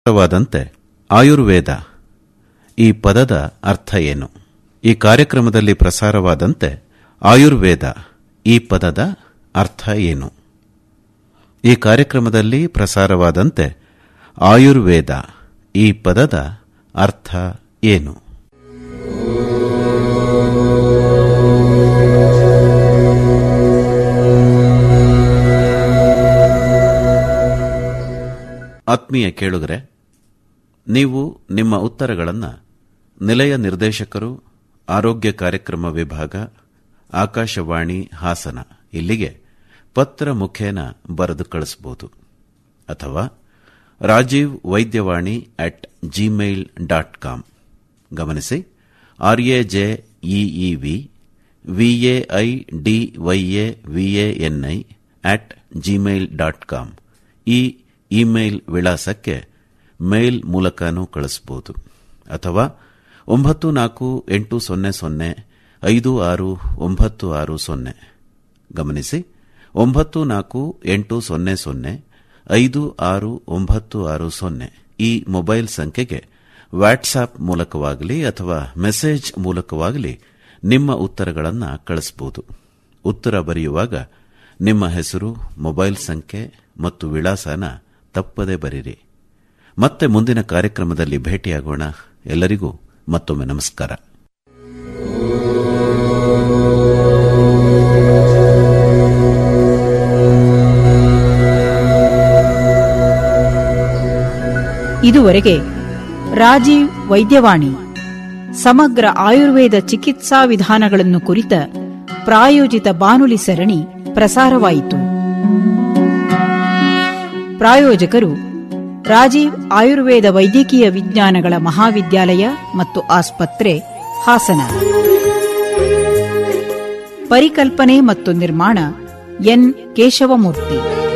ವಾದಂತೆ ಆಯುರ್ವೇದ ಈ ಪದದ ಅರ್ಥ ಏನು ಈ ಕಾರ್ಯಕ್ರಮದಲ್ಲಿ ಪ್ರಸಾರವಾದಂತೆ ಆಯುರ್ವೇದ ಈ ಪದದ ಅರ್ಥ ಏನು ಈ ಕಾರ್ಯಕ್ರಮದಲ್ಲಿ ಪ್ರಸಾರವಾದಂತೆ ಆಯುರ್ವೇದ ಈ ಪದದ ಅರ್ಥ ಏನು ಆತ್ಮೀಯ ಕೇಳುಗರೆ ನೀವು ನಿಮ್ಮ ಉತ್ತರಗಳನ್ನು ನಿಲಯ ನಿರ್ದೇಶಕರು ಆರೋಗ್ಯ ಕಾರ್ಯಕ್ರಮ ವಿಭಾಗ ಆಕಾಶವಾಣಿ ಹಾಸನ ಇಲ್ಲಿಗೆ ಪತ್ರ ಮುಖೇನ ಬರೆದು ಕಳಿಸಬಹುದು ಅಥವಾ Rajeev Vaidyavani at Gmail dot com ಗಮನಿಸಿ RAJ EEV VAI DYA VANI at Gmail dot com ಈ ಇಮೇಲ್ ವಿಳಾಸಕ್ಕೆ ಮೇಲ್ ಮೂಲಕನೂ ಕಳಿಸಬಹುದು ಅಥವಾ ಒಂಬತ್ತು ನಾಲ್ಕು ಎಂಟು ಸೊನ್ನೆ ಸೊನ್ನೆ ಐದು ಆರು ಒಂಬತ್ತು ಆರು ಸೊನ್ನೆ ಗಮನಿಸಿ ಒಂಬತ್ತು ನಾಲ್ಕು ಎಂಟು ಸೊನ್ನೆ ಸೊನ್ನೆ ಐದು ಆರು ಒಂಬತ್ತು ಆರು ಸೊನ್ನೆ ಈ ಮೊಬೈಲ್ ಸಂಖ್ಯೆಗೆ ವಾಟ್ಸ್ಆಪ್ ಮೂಲಕವಾಗಲಿ ಅಥವಾ ಮೆಸೇಜ್ ಮೂಲಕವಾಗಲಿ ನಿಮ್ಮ ಉತ್ತರಗಳನ್ನು ಕಳಿಸಬಹುದು ಉತ್ತರ ಬರೆಯುವಾಗ ನಿಮ್ಮ ಹೆಸರು ಮೊಬೈಲ್ ಸಂಖ್ಯೆ ಮತ್ತು ವಿಳಾಸನ ತಪ್ಪದೇ ಬರೀರಿ ಮತ್ತೆ ಮುಂದಿನ ಕಾರ್ಯಕ್ರಮದಲ್ಲಿ ಭೇಟಿಯಾಗೋಣ ಎಲ್ಲರಿಗೂ ಮತ್ತೊಮ್ಮೆ ನಮಸ್ಕಾರ ಇದುವರೆಗೆ ರಾಜೀವ್ ವೈದ್ಯವಾಣಿ ಸಮಗ್ರ ಆಯುರ್ವೇದ ಚಿಕಿತ್ಸಾ ವಿಧಾನಗಳನ್ನು ಕುರಿತ ಪ್ರಾಯೋಜಿತ ಬಾನುಲಿ ಸರಣಿ ಪ್ರಸಾರವಾಯಿತು ಪ್ರಾಯೋಜಕರು ರಾಜೀವ್ ಆಯುರ್ವೇದ ವೈದ್ಯಕೀಯ ವಿಜ್ಞಾನಗಳ ಮಹಾವಿದ್ಯಾಲಯ ಮತ್ತು ಆಸ್ಪತ್ರೆ ಹಾಸನ ಪರಿಕಲ್ಪನೆ ಮತ್ತು ನಿರ್ಮಾಣ ಎನ್ ಕೇಶವಮೂರ್ತಿ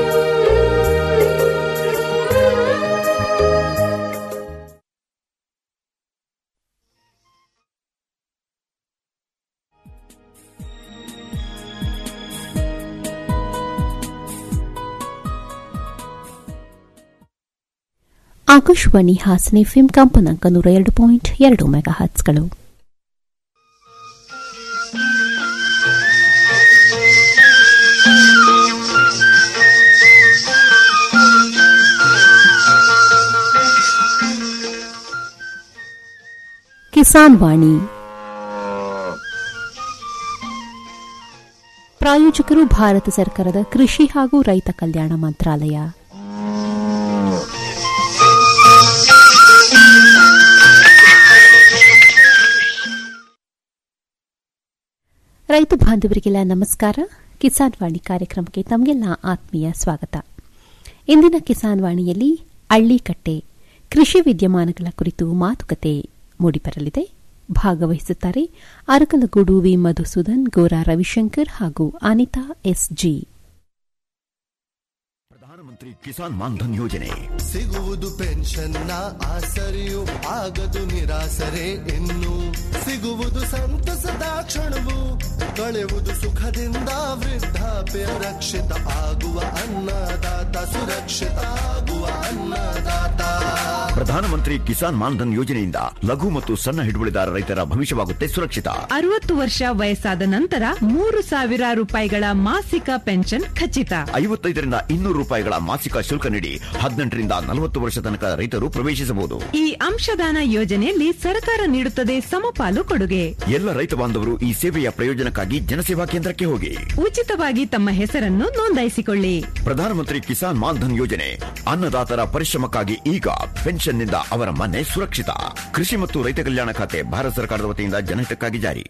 ಆಕಾಶವಾಣಿ ಹಾಸನ ಎಫ್ಎಂ ಕಂಪನಾಂಕ ನೂರ ಎರಡು ಪಾಯಿಂಟ್ ಎರಡು ಮೆಗಾ ಹರ್ಟ್ಸ್ಗಳು ಕಿಸಾನ್ ವಾಣಿ ಪ್ರಾಯೋಜಕರು ಭಾರತ ಸರ್ಕಾರದ ಕೃಷಿ ಹಾಗೂ ರೈತ ಕಲ್ಯಾಣ ಮಂತ್ರಾಲಯ ರೈತ ಬಾಂಧವರಿಗೆಲ್ಲ ನಮಸ್ಕಾರ ಕಿಸಾನ್ ವಾಣಿ ಕಾರ್ಯಕ್ರಮಕ್ಕೆ ತಮಗೆಲ್ಲ ಆತ್ಮೀಯ ಸ್ವಾಗತ ಇಂದಿನ ಕಿಸಾನ್ ವಾಣಿಯಲ್ಲಿ ಅಳ್ಳಿಕಟ್ಟೆ ಕೃಷಿ ವಿದ್ಯಮಾನಗಳ ಕುರಿತು ಮಾತುಕತೆ ಮೂಡಿಬರಲಿದೆ ಭಾಗವಹಿಸುತ್ತಾರೆ ಅರಕಲಗೂಡು ವಿ ಮಧುಸೂದನ್ ಗೋರಾ ರವಿಶಂಕರ್ ಹಾಗೂ ಅನಿತಾ ಎಸ್ಜಿ ಪ್ರಧಾನಮಂತ್ರಿ ಕಿಸಾನ್ ಮಾನ್ಧನ್ ಯೋಜನೆ ಸಿಗುವುದು ಪೆನ್ಷನ್ನ ಆಸರೆಯು ಆಗದು ನಿರಾಸರೆ ಇನ್ನು ಸಿಗುವುದು ಸಂತಸದ ಕ್ಷಣವು ಕಳೆವುದು ಸುಖದಿಂದ ವೃದ್ಧಾಪ್ಯ ರಕ್ಷಿತ ಆಗುವ ಅನ್ನದಾತ ಸುರಕ್ಷಿತ ಆಗುವ ಅನ್ನದಾತ ಪ್ರಧಾನಮಂತ್ರಿ ಕಿಸಾನ್ ಮಾನ್ಧನ್ ಯೋಜನೆಯಿಂದ ಲಘು ಮತ್ತು ಸಣ್ಣ ಹಿಡುವಳಿದಾರ ರೈತರ ಭವಿಷ್ಯವಾಗುತ್ತೆ ಸುರಕ್ಷಿತ ಅರವತ್ತು ವರ್ಷ ವಯಸ್ಸಾದ ನಂತರ ಮೂರು ಸಾವಿರ ರೂಪಾಯಿಗಳ ಮಾಸಿಕ ಪೆನ್ಷನ್ ಖಚಿತ ಐವತ್ತೈದರಿಂದ ಇನ್ನೂರು ರೂಪಾಯಿಗಳ ಮಾಸಿಕ ಶುಲ್ಕ ನೀಡಿ ಹದಿನೆಂಟರಿಂದ ನಲವತ್ತು ವರ್ಷ ತನಕ ರೈತರು ಪ್ರವೇಶಿಸಬಹುದು ಈ ಅಂಶದಾನ ಯೋಜನೆಯಲ್ಲಿ ಸರ್ಕಾರ ನೀಡುತ್ತದೆ ಸಮಪಾಲು ಕೊಡುಗೆ ಎಲ್ಲ ರೈತ ಬಾಂಧವರು ಈ ಸೇವೆಯ ಪ್ರಯೋಜನಕ್ಕಾಗಿ ಜನಸೇವಾ ಕೇಂದ್ರಕ್ಕೆ ಹೋಗಿ ಉಚಿತವಾಗಿ ತಮ್ಮ ಹೆಸರನ್ನು ನೋಂದಾಯಿಸಿಕೊಳ್ಳಿ ಪ್ರಧಾನಮಂತ್ರಿ ಕಿಸಾನ್ ಮಾನ್ಧನ್ ಯೋಜನೆ ಅನ್ನದಾತರ ಪರಿಶ್ರಮಕ್ಕಾಗಿ ಈಗ ಪೆನ್ಷನ್ನಿಂದ ಅವರ ಮನೆ ಸುರಕ್ಷಿತ ಕೃಷಿ ಮತ್ತು ರೈತ ಕಲ್ಯಾಣ ಖಾತೆ ಭಾರತ ಸರ್ಕಾರದ ವತಿಯಿಂದ ಜನಹಿತಕ್ಕಾಗಿ ಜಾರಿ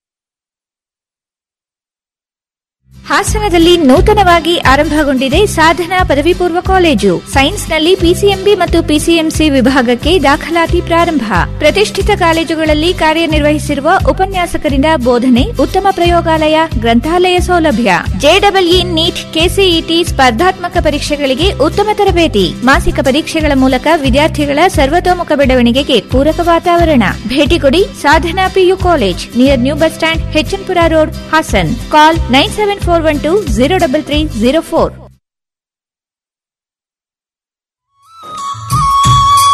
ಹಾಸನದಲ್ಲಿ ನೂತನವಾಗಿ ಆರಂಭಗೊಂಡಿದೆ ಸಾಧನಾ ಪದವಿ ಪೂರ್ವ ಕಾಲೇಜು ಸೈನ್ಸ್ನಲ್ಲಿ ಪಿಸಿಎಂಬಿ ಮತ್ತು ಪಿಸಿಎಂಸಿ ವಿಭಾಗಕ್ಕೆ ದಾಖಲಾತಿ ಪ್ರಾರಂಭ ಪ್ರತಿಷ್ಠಿತ ಕಾಲೇಜುಗಳಲ್ಲಿ ಕಾರ್ಯನಿರ್ವಹಿಸಿರುವ ಉಪನ್ಯಾಸಕರಿಂದ ಬೋಧನೆ ಉತ್ತಮ ಪ್ರಯೋಗಾಲಯ ಗ್ರಂಥಾಲಯ ಸೌಲಭ್ಯ ಜೆಡಬ್ಲ್ಇ ನೀಟ್ ಕೆಸಿಇಟಿ ಸ್ಪರ್ಧಾತ್ಮಕ ಪರೀಕ್ಷೆಗಳಿಗೆ ಉತ್ತಮ ತರಬೇತಿ ಮಾಸಿಕ ಪರೀಕ್ಷೆಗಳ ಮೂಲಕ ವಿದ್ಯಾರ್ಥಿಗಳ ಸರ್ವತೋಮುಖ ಬೆಳವಣಿಗೆಗೆ ಪೂರಕ ವಾತಾವರಣ ಭೇಟಿ ಕೊಡಿ Sadhana PU college near new bus stand HN Pura road Hassan call nine seven four one two zero double three zero four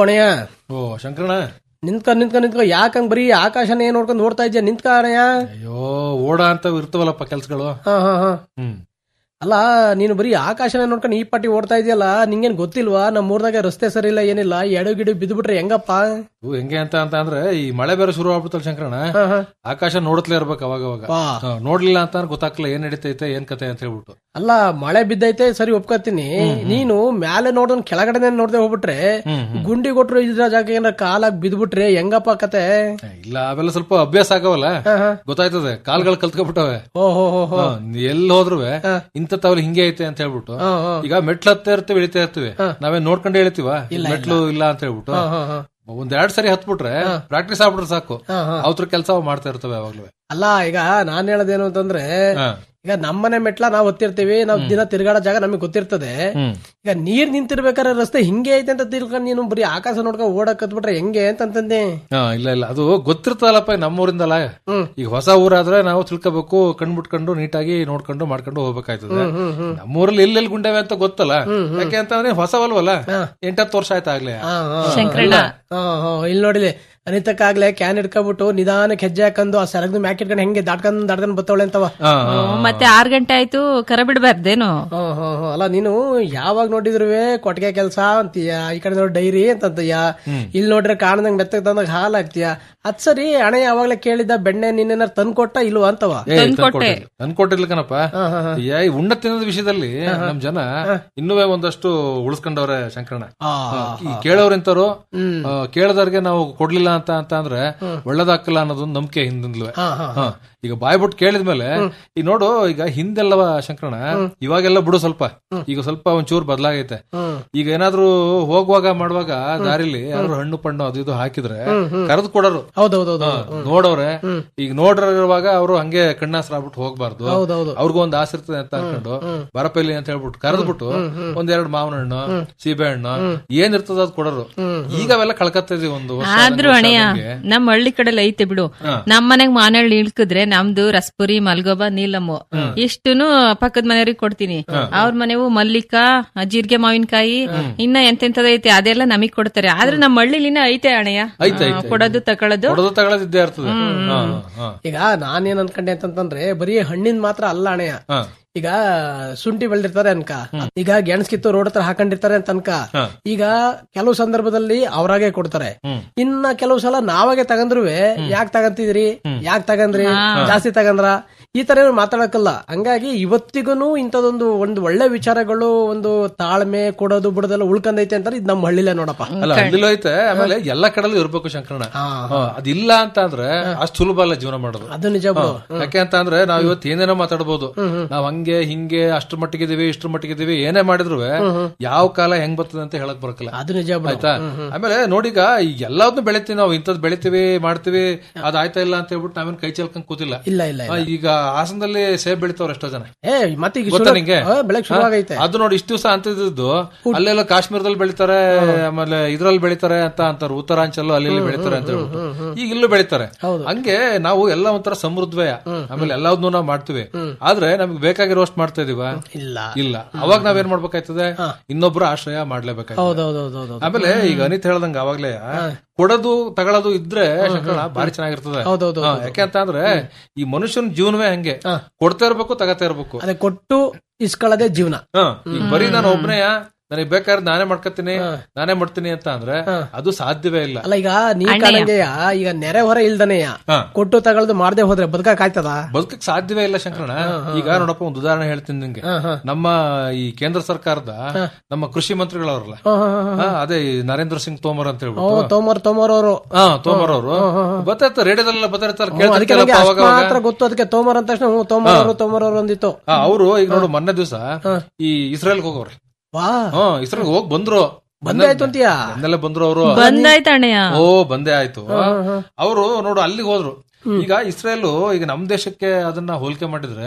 ಅಣಯ್ಯ ಓ ಶಂಕರಣ ನಿಂತ್ಕ ನಿಂತ್ಕ ನಿಂತ್ಕ ಯಾಕಂಗ್ ಬರೀ ಆಕಾಶನೇ ನೋಡ್ಕೊಂಡು ಓಡ್ತಾ ಇದ್ಯಾ ನಿಂತ್ಕ ಅಣಯ್ಯ ಅಯ್ಯೋ ಓಡ ಅಂತ ಇರ್ತವಲ್ಲಪ್ಪ ಕೆಲ್ಸಗಳು ಹಾ ಹಾ ಹಾ ಹ್ಮ್ ಅಲ್ಲ ನೀನು ಬರೀ ಆಕಾಶನೇ ನೋಡ್ಕೊಂಡು ಈ ಪಾಟಿ ಓಡ್ತಾ ಇದೆಯಲ್ಲ ನಿಂಗೇನ್ ಗೊತ್ತಿಲ್ವಾ ನಮ್ಮ ಊರ್ದಾಗ ರಸ್ತೆ ಸರಿ ಇಲ್ಲ ಏನಿಲ್ಲ ಎಡು ಗಿಡು ಬಿದ್ಬಿಟ್ರೆ ಹೆಂಗಪ್ಪ ಇವು ಹೆಂಗೆ ಅಂತ ಅಂತ ಅಂದ್ರೆ ಈ ಮಳೆ ಬೇರೆ ಶುರು ಆಗ್ಬಿಡ್ತಲ್ಲ ಶಂಕರಣ ಹಾ, ಹಾ. ಆಕಾಶ ನೋಡ್ತಲೇ ಇರ್ಬೇಕು ಅವಾಗ ಅವಾಗ ವಾ. ಹಾ, ನೋಡ್ಲಿಲ್ಲ ಅಂತ ಅಂದ್ರೆ ಗೊತ್ತಾಗ್ಲಿಲ್ಲ ಏನ್ ನಡೀತೈತೆ ಏನ್ ಕತೆ ಅಂತ ಹೇಳ್ಬಿಟ್ಟು ಅಲ್ಲ ಮಳೆ ಬಿದ್ದೈತೆ ಸರಿ ಒಪ್ಕೋತೀನಿ ನೀನು ಮ್ಯಾಲೆ ನೋಡ್ದನ್ ಕೆಳಗಡೆ ನೋಡ್ದೆ ಹೋಗ್ಬಿಟ್ರೆ ಗುಂಡಿ ಕೊಟ್ರು ಇದ್ರ ಜಾಗ ಏನಾರ ಕಾಲಾಗ್ ಬಿದ್ಬಿಟ್ರೆ ಹೆಂಗಪ್ಪ ಕತೆ ಏ, ಇಲ್ಲ ಅವೆಲ್ಲ ಸ್ವಲ್ಪ ಅಭ್ಯಾಸ ಆಗವಲ್ಲ ಗೊತ್ತಾಯ್ತದೆ ಕಾಲ್ಗಳು ಕಲ್ತ್ಕೊಬಿಟ್ಟವೆ ಓ ಹೋ ಹೋ ಹೋ ಎಲ್ಲಿ ಹೋದ್ರು ಇಂಥ ತಾವಲ್ಲಿ ಹಿಂಗೆ ಐತೆ ಅಂತ ಹೇಳ್ಬಿಟ್ಟು ಈಗ ಮೆಟ್ಲು ಹತ್ತ ಇರ್ತೀವಿ ಇಳಿತಾ ಇರ್ತೀವಿ ನಾವೇ ನೋಡ್ಕೊಂಡು ಹೇಳ್ತೀವ ಮೆಟ್ಲು ಇಲ್ಲ ಅಂತ ಹೇಳ್ಬಿಟ್ಟು ಹಾ, ಹಾ. ಒಂದ್ ಎರಡ್ ಸರಿ ಹತ್ಬಿಟ್ರೆ ಪ್ರಾಕ್ಟೀಸ್ ಆಗ್ಬಿಟ್ರೆ ಸಾಕು ಅವ್ರ ಕೆಲಸ ಮಾಡ್ತಾ ಇರ್ತವೆ ಯಾವಾಗ್ಲೂ ಅಲ್ಲ ಈಗ ನಾನ್ ಹೇಳೋದೇನು ಅಂತಂದ್ರೆ ಹಾ. ಈಗ ನಮ್ಮನೆ ಮೆಟ್ಲ ನಾವ್ ಹೊತ್ತಿರ್ತೀವಿ ನಾವ್ ದಿನ ತಿರ್ಗಾಡೋ ಜಾಗ ನಮಗೆ ಗೊತ್ತಿರ್ತದೆ ಈಗ ನೀರ್ ನಿಂತಿರ್ಬೇಕಾದ್ರೆ ರಸ್ತೆ ಹಿಂಗೆ ಐತೆ ಅಂತ ತಿಳ್ಕೊಂಡು ನೀನು ಬರೀ ಆಕಾಶ ನೋಡ್ಕೊಂಡು ಓಡಕ್ ಹತ್ಬಿಟ್ರೆ ಹೆಂಗೆ ಅಂತಂತಂದೆ ಹಾ ಇಲ್ಲ ಇಲ್ಲ ಅದು ಗೊತ್ತಿರ್ತದಲ್ಲಪ್ಪ ನಮ್ಮೂರಿಂದಲ್ಲ ಈಗ ಹೊಸ ಊರಾದ್ರೆ ನಾವು ತಿಳ್ಕೋಬೇಕು ಕಣ್ಬಿಟ್ಕೊಂಡು ನೀಟಾಗಿ ನೋಡ್ಕೊಂಡು ಮಾಡ್ಕೊಂಡು ಹೋಗ್ಬೇಕಾಯ್ತದೆ ನಮ್ಮೂರಲ್ಲಿ ಎಲ್ಲೆಲ್ಲಿ ಗುಂಡವೆ ಅಂತ ಗೊತ್ತಲ್ಲ ಯಾಕೆ ಅಂತಂದ್ರೆ ಹೊಸವಲ್ವಲ್ಲ ಎಂಟತ್ತು ವರ್ಷ ಆಯ್ತಾ ಆಗ್ಲೇ ಶಂಕರಣ್ಣ ಹಾ ಹಾ ಇಲ್ಲಿ ನೋಡಿಲಿ ಅನಿತಕ್ಕಾಗ್ಲೇ ಕ್ಯಾನ್ ಇಟ್ಕೊಬಿಟ್ಟು ನಿಧಾನಕ್ಕೆ ಹೆಜ್ಜೆ ಹಾಕೊಂಡು ಆ ಸರಗ್ನ ಮ್ಯಾಕ್ ಇಟ್ಕೊಂಡು ಹೆಂಗೆ ದಾಟ್ಕೊಂಡ್ ದಾಟ್ಕೊಂಡ್ ಬತ್ತವಳೆ ಅಂತವ ಮತ್ತೆ ಆರ್ ಗಂಟೆ ಆಯ್ತು ಕರ ಬಿಡ್ಬಾರ್ದೇನು ಹಾ ಹಾ ಹಾ ಅಲ್ಲ ನೀನು ಯಾವಾಗ ನೋಡಿದ್ರುವೆ ಕೊಟ್ಟಿಗೆ ಕೆಲಸ ಅಂತೀಯ ಈ ಕಡೆ ನೋಡಿ ಡೈರಿ ಅಂತಂತೀಯ ಇಲ್ಲಿ ನೋಡ್ರೆ ಕಾಣದಂಗ್ ಮೆತ್ತಗ್ ತಂದಾಗ ಹಾಲ್ ಹಾಕ್ತೀಯ ಅದ್ ಸರಿ ಹಣೆ ಯಾವಾಗ್ಲೇ ಕೇಳಿದ್ದ ಬೆಣ್ಣೆ ನಿನ್ನೇನಾರು ತಂದ್ಕೊಟ್ಟ ಇಲ್ವಾ ಅಂತವ ತಂದ್ಕೊಟ್ಟಿರ್ಲಿ ಕಣಪ್ಪ ಈ ಉಣ್ಣ ತಿನ್ನೋದ್ ವಿಷಯದಲ್ಲಿ ನಮ್ ಜನ ಇನ್ನೂ ಒಂದಷ್ಟು ಉಳಿಸ್ಕೊಂಡವ್ರೆ ಶಂಕರಣ್ಣ ಈ ಕೇಳೋರ್ ಇಂತವ್ರು ಆ, ಕೇಳದವ್ರಿಗೆ ನಾವು ಕೊಡ್ಲಿಲ್ಲ ಅಂತ ಅಂತ ಅಂದ್ರೆ ಒಳ್ಳೇದಾಕಲ್ಲ ಅನ್ನೋದೊಂದು ನಂಬಿಕೆ ಹಿಂದಿಂದ್ಲು ಹಾ. ಈಗ ಬಾಯ್ ಬಿಟ್ಟು ಕೇಳಿದ್ಮೇಲೆ ಈಗ ನೋಡು ಈಗ ಹಿಂದೆಲ್ಲವ ಶಂಕರಣ್ಣ ಇವಾಗೆಲ್ಲ ಬಿಡು ಸ್ವಲ್ಪ ಈಗ ಸ್ವಲ್ಪ ಒಂಚೂರು ಬದಲಾಗೈತೆ ಈಗ ಏನಾದ್ರು ಹೋಗುವಾಗ ಮಾಡುವಾಗ ದಾರಿಲಿ ಯಾರು ಹಣ್ಣು ಪಣ್ಣು ಅದು ಇದು ಹಾಕಿದ್ರೆ ಕರೆದು ಕೊಡೋರು ಹೌದೌದೌದು ಹಾ, ನೋಡವ್ರೆ ಈಗ ನೋಡಿರುವಾಗ ಅವರು ಹಂಗೆ ಕಣ್ಣಾಸ್ರಾಗ್ಬಿಟ್ಟು ಹೋಗ್ಬಾರ್ದು ಹೌದೌದು. ಅವ್ರಿಗೂ ಒಂದ್ ಆಸೆ ಇರ್ತದೆ ಅಂತ ಅನ್ಕೊಂಡು ಬರಪಲ್ಲಿ ಅಂತ ಹೇಳ್ಬಿಟ್ಟು ಕರೆದ್ಬಿಟ್ಟು ಒಂದೆರಡು ಮಾವಿನ ಹಣ್ಣು ಸೀಬೆ ಹಣ್ಣು ಏನ್ ಇರ್ತದ ಅದ್ ಕೊಡೋರು ಈಗ ಅವೆಲ್ಲ ಕಳ್ಕತ್ತ ಇದೀವಿ ಒಂದು ವರ್ಷ ಆದ್ರೂ ವರ್ಷ ಅಣೆಯ ಆದಂಗೆ. ನಮ್ ಹಳ್ಳಿ ಕಡೆಲ್ಲ ಐತೆ ಬಿಡು ನಮ್ ಮನೆಗ್ ಮಾನಳ್ಳಿ ಇಳ್ಕಿದ್ರೆ ನಮ್ದು ರಸ್ಪುರಿ ಮಲ್ಗೋಬ ನೀಲಮ್ಮು ಇಷ್ಟುನು ಪಕ್ಕದ ಮನೆಯವ್ರಿಗೆ ಕೊಡ್ತೀನಿ ಅವ್ರ ಮನೆವು ಮಲ್ಲಿಕಾ ಜೀರಿಗೆ ಮಾವಿನಕಾಯಿ ಇನ್ನ ಎಂತೆಂತದ ಐತೆ ಅದೆಲ್ಲ ನಮಗ್ ಕೊಡ್ತಾರೆ ಆದ್ರೆ ನಮ್ ಹಳ್ಳಿಲಿನ ಐತೆ ಅಣೆಯ ಐತೆ, ಐತೆ, ಐತೆ. ಕೊಡೋದು ತಕೊಳ್ಳೋದು ಕೊಡೋದು ತಗೊಳ್ಳೋದು ಇದ್ದೇ ಇರ್ತದೆ ಹಾ, ಹಾ, ಈಗ ನಾನೇನ್ ಅನ್ಕೊಂಡೆ ಅಂತಂದ್ರೆ ಬರೀ ಹಣ್ಣಿನ ಮಾತ್ರ ಅಲ್ಲ ಅಣೆಯ ಹಾ. ಈಗ ಶುಂಠಿ ಬೆಳೆದಿರ್ತಾರೆ ಅನ್ಕ ಈಗ ಗೆಣಸ್ ಕಿತ್ತು ರೋಡ್ ಹತ್ರ ಹಾಕೊಂಡಿರ್ತಾರೆ ಅಂತ ಅನ್ಕ ಈಗ ಕೆಲವು ಸಂದರ್ಭದಲ್ಲಿ ಅವರಾಗೆ ಕೊಡ್ತಾರೆ ಇನ್ನ ಕೆಲವು ಸಲ ನಾವಾಗೆ ತಗಂದ್ರುವೆ ಯಾಕೆ ತಗಂತಿದ್ರಿ ಯಾಕೆ ತಗಂದ್ರಿ ಜಾಸ್ತಿ ತಗಂದ್ರ ಈ ತರ ಏನು ಮಾತಾಡಕ್ಕಲ್ಲ ಹಂಗಾಗಿ ಇವತ್ತಿಗೂ ಇಂಥದೊಂದು ಒಂದು ಒಳ್ಳೆ ವಿಚಾರಗಳು ಒಂದು ತಾಳ್ಮೆ ಕೊಡೋದು ಬಿಡೋದೆಲ್ಲ ಉಳ್ಕೊಂಡೈತೆ ಅಂತಾರೆ ಇದು ನಮ್ಮ ಹಳ್ಳಿಲೇ ನೋಡಪ್ಪ ಅಲ್ಲ ಹಳ್ಳಿಲೂ ಐತೆ ಆಮೇಲೆ ಎಲ್ಲಾ ಕಡೆಲೂ ಇರ್ಬೇಕು ಶಂಕರಣ್ಣ ಹಾ, ಅದಿಲ್ಲ ಅಂತ ಅಂದ್ರೆ ಅಷ್ಟು ಸುಲಭ ಅಲ್ಲ ಜೀವನ ಮಾಡೋದು ಅದು ನಿಜ ಬಿಡು ಹಾ, ಯಾಕೆ ಅಂತ ಅಂದ್ರೆ ನಾವ್ ಇವತ್ತು ಏನೇನೋ ಮಾತಾಡ್ಬೋದು ನಾವ್ ಹಂಗೆ ಹಿಂಗೆ ಅಷ್ಟ್ರ ಮಟ್ಟಿಗಿದೀವಿ ಇಷ್ಟ್ರ ಮಟ್ಟಿಗಿದೀವಿ ಏನೇ ಮಾಡಿದ್ರು ಯಾವ ಕಾಲ ಹೆಂಗ್ ಬರ್ತದೆ ಅಂತ ಹೇಳಕ್ ಬರಕಲ್ಲ ಅದು ನಿಜ ಬಿಡು ಆಯ್ತಾ ಆಮೇಲೆ ನೋಡೀಗ ಈಗ ಎಲ್ಲಾದ್ನು ಬೆಳಿತೀವಿ ನಾವು ಇಂಥದ್ ಬೆಳಿತೀವಿ ಮಾಡ್ತೀವಿ ಅದ್ ಆಯ್ತಾ ಇಲ್ಲ ಅಂತ ಹೇಳ್ಬಿಟ್ಟು ನಾವೇನ್ ಕೈ ಚೆಲ್ಕೊಂಡ್ ಕೂತಿಲ್ಲ ಇಲ್ಲ ಇಲ್ಲ ಆ, ಈಗ ಹಾಸನದಲ್ಲಿ ಸೇಬ್ ಬೆಳಿತಾವ್ರ ಎಷ್ಟೋ ಜನ ಏ ಮತ್ತೆ ಈಗ ಗೊತ್ತಾ ನಿಂಗೆ ಬೆಳಗ್ಗೆ ಶುರು ಆಗೈತೆ ಅದು ನೋಡಿ ಇಷ್ಟು ದಿವಸ ಅಂತಿದ್ದು ಅಲ್ಲೆಲ್ಲ ಕಾಶ್ಮೀರದಲ್ಲಿ ಬೆಳಿತಾರೆ ಆಮೇಲೆ ಇದ್ರಲ್ಲಿ ಬೆಳಿತಾರೆ ಅಂತ ಅಂತಾರೆ ಉತ್ತರಾಂಚಲ ಅಲ್ಲಿ ಇಲ್ಲಿ ಬೆಳಿತಾರೆ ಅಂತ ಹೇಳ್ಬಿಟ್ಟು ಈಗ ಇಲ್ಲೂ ಬೆಳಿತಾರೆ ಹಂಗೆ ನಾವು ಎಲ್ಲ ಒಂಥರ ಸಮೃದ್ಧವೇ ಆಮೇಲೆ ಎಲ್ಲಾದ್ನು ನಾವು ಮಾಡ್ತೀವಿ ಆದ್ರೆ ನಮ್ಗೆ ಬೇಕಾಗಿರೋಷ್ಟು ಮಾಡ್ತಾ ಇದೀವ ಇಲ್ಲ ಇಲ್ಲ ಅವಾಗ ನಾವೇನ್ ಮಾಡ್ಬೇಕಾಯ್ತದೆ ಇನ್ನೊಬ್ರು ಆಶ್ರಯ ಮಾಡ್ಲೇಬೇಕಾಯ್ತದೆ ಹೌದೌದೌದೌದು ಆಮೇಲೆ ಈಗ ಅನಿತ್ ಹೇಳ್ದಂಗ ಅವಾಗ್ಲೇ ಕೊಡೋದು ತಗೊಳ್ಳೋದು ಇದ್ರೆ ಶಂಕರಣ್ಣ ಬಾರಿ ಚೆನ್ನಾಗಿರ್ತದೆ ಹೌದೌದು, ಹಾ, ಯಾಕೆ ಅಂತ ಅಂದ್ರೆ ಈ ಮನುಷ್ಯನ ಜೀವನವೇ ಹಂಗೆ ಕೊಡ್ತಾ ಇರ್ಬೇಕು ತಗತಾ ಇರ್ಬೇಕು ಅದೇ ಕೊಟ್ಟು ಇಸ್ಕೊಳ್ಳೋದೇ ಜೀವನ ಹಾ, ಈಗ ಬರೀ ನಾನು ಒಬ್ನೇಯ ನನಗೆ ಬೇಕಾದ್ರೆ ನಾನೇ ಮಾಡ್ಕೊತೀನಿ ನಾನೇ ಮಾಡ್ತೀನಿ ಅಂತ ಅಂದ್ರೆ ಅದು ಸಾಧ್ಯವೇ ಇಲ್ಲ ಅಲ್ಲ ಈಗ ನೀ ಕಾಣಂಗೆಯ ಈಗ ನೆರೆ ಹೊರ ಇಲ್ದನೆಯ ಹಾ. ಕೊಟ್ಟು ತಗೊಳ್ದು ಮಾಡದೆ ಹೋದ್ರೆ ಬದುಕಕ್ ಆಯ್ತದ ಬದುಕಕ್ ಸಾಧ್ಯವೇ ಇಲ್ಲ ಶಂಕರಣ್ಣ ಈಗ ನೋಡಪ್ಪ ಒಂದು ಉದಾಹರಣೆ ಹೇಳ್ತೀನಿ ನಿಂಗೆ ನಮ್ಮ ಈ ಕೇಂದ್ರ ಸರ್ಕಾರದ ನಮ್ಮ ಕೃಷಿ ಮಂತ್ರಿಗಳವ್ರಲ್ಲ ಹಾ, ಅದೇ ಈ ನರೇಂದ್ರ ಸಿಂಗ್ ತೋಮರ್ ಅಂತ ಹೇಳ್ಬಿಟ್ಟು ತೋಮರ್ ತೋಮರ್ ಅವರು ಹಾ ತೋಮರ್ ಅವರು ಬರ್ತಾ ರೇಡಿಯೋದಲ್ಲೆಲ್ಲ ಬರ್ತಿರ್ತಾರೆ ಅದಕ್ಕೆ ಕೇಳ್ತಿರ್ತಾರಪ್ಪ ನಂಗೆ ಅವಾಗ ಅಷ್ಟು ಅವಾಗ. ಮಾತ್ರ ಗೊತ್ತು ಅದಕ್ಕೆ ತೋಮರ್ ಅಂದ ತಕ್ಷಣ ಹ್ಞೂ ತೋಮರ್ ಅವರು ತೋಮರ್ ಅವರು ಅಂದಿತ್ತು ಆ, ಅವ್ರು ಈಗ ನೋಡು ಮೊನ್ನೆ ದಿವಸ ಈ ಇಸ್ರೇಲ್ಗೆ ಹೋಗವ್ರೆ ವಾ ಹಾ ಇಸ್ರೇಲ್ ಹೋಗ್ ಬಂದ್ರು ಬಂದೇ ಆಯ್ತು ಅಂತೀಯಾ ಬಂದೆಲ್ಲ ಬಂದ್ರು ಅವರು ಬಂದಾಯ್ತು ಅಣ್ಣಯ್ಯ ಓ ಬಂದೇ ಆಯ್ತು ಅವರು ನೋಡು ಅಲ್ಲಿಗೆ ಹೋದ್ರು ಈಗ ಇಸ್ರೇಲ್ ಈಗ ನಮ್ ದೇಶಕ್ಕೆ ಅದನ್ನ ಹೋಲಿಕೆ ಮಾಡಿದ್ರೆ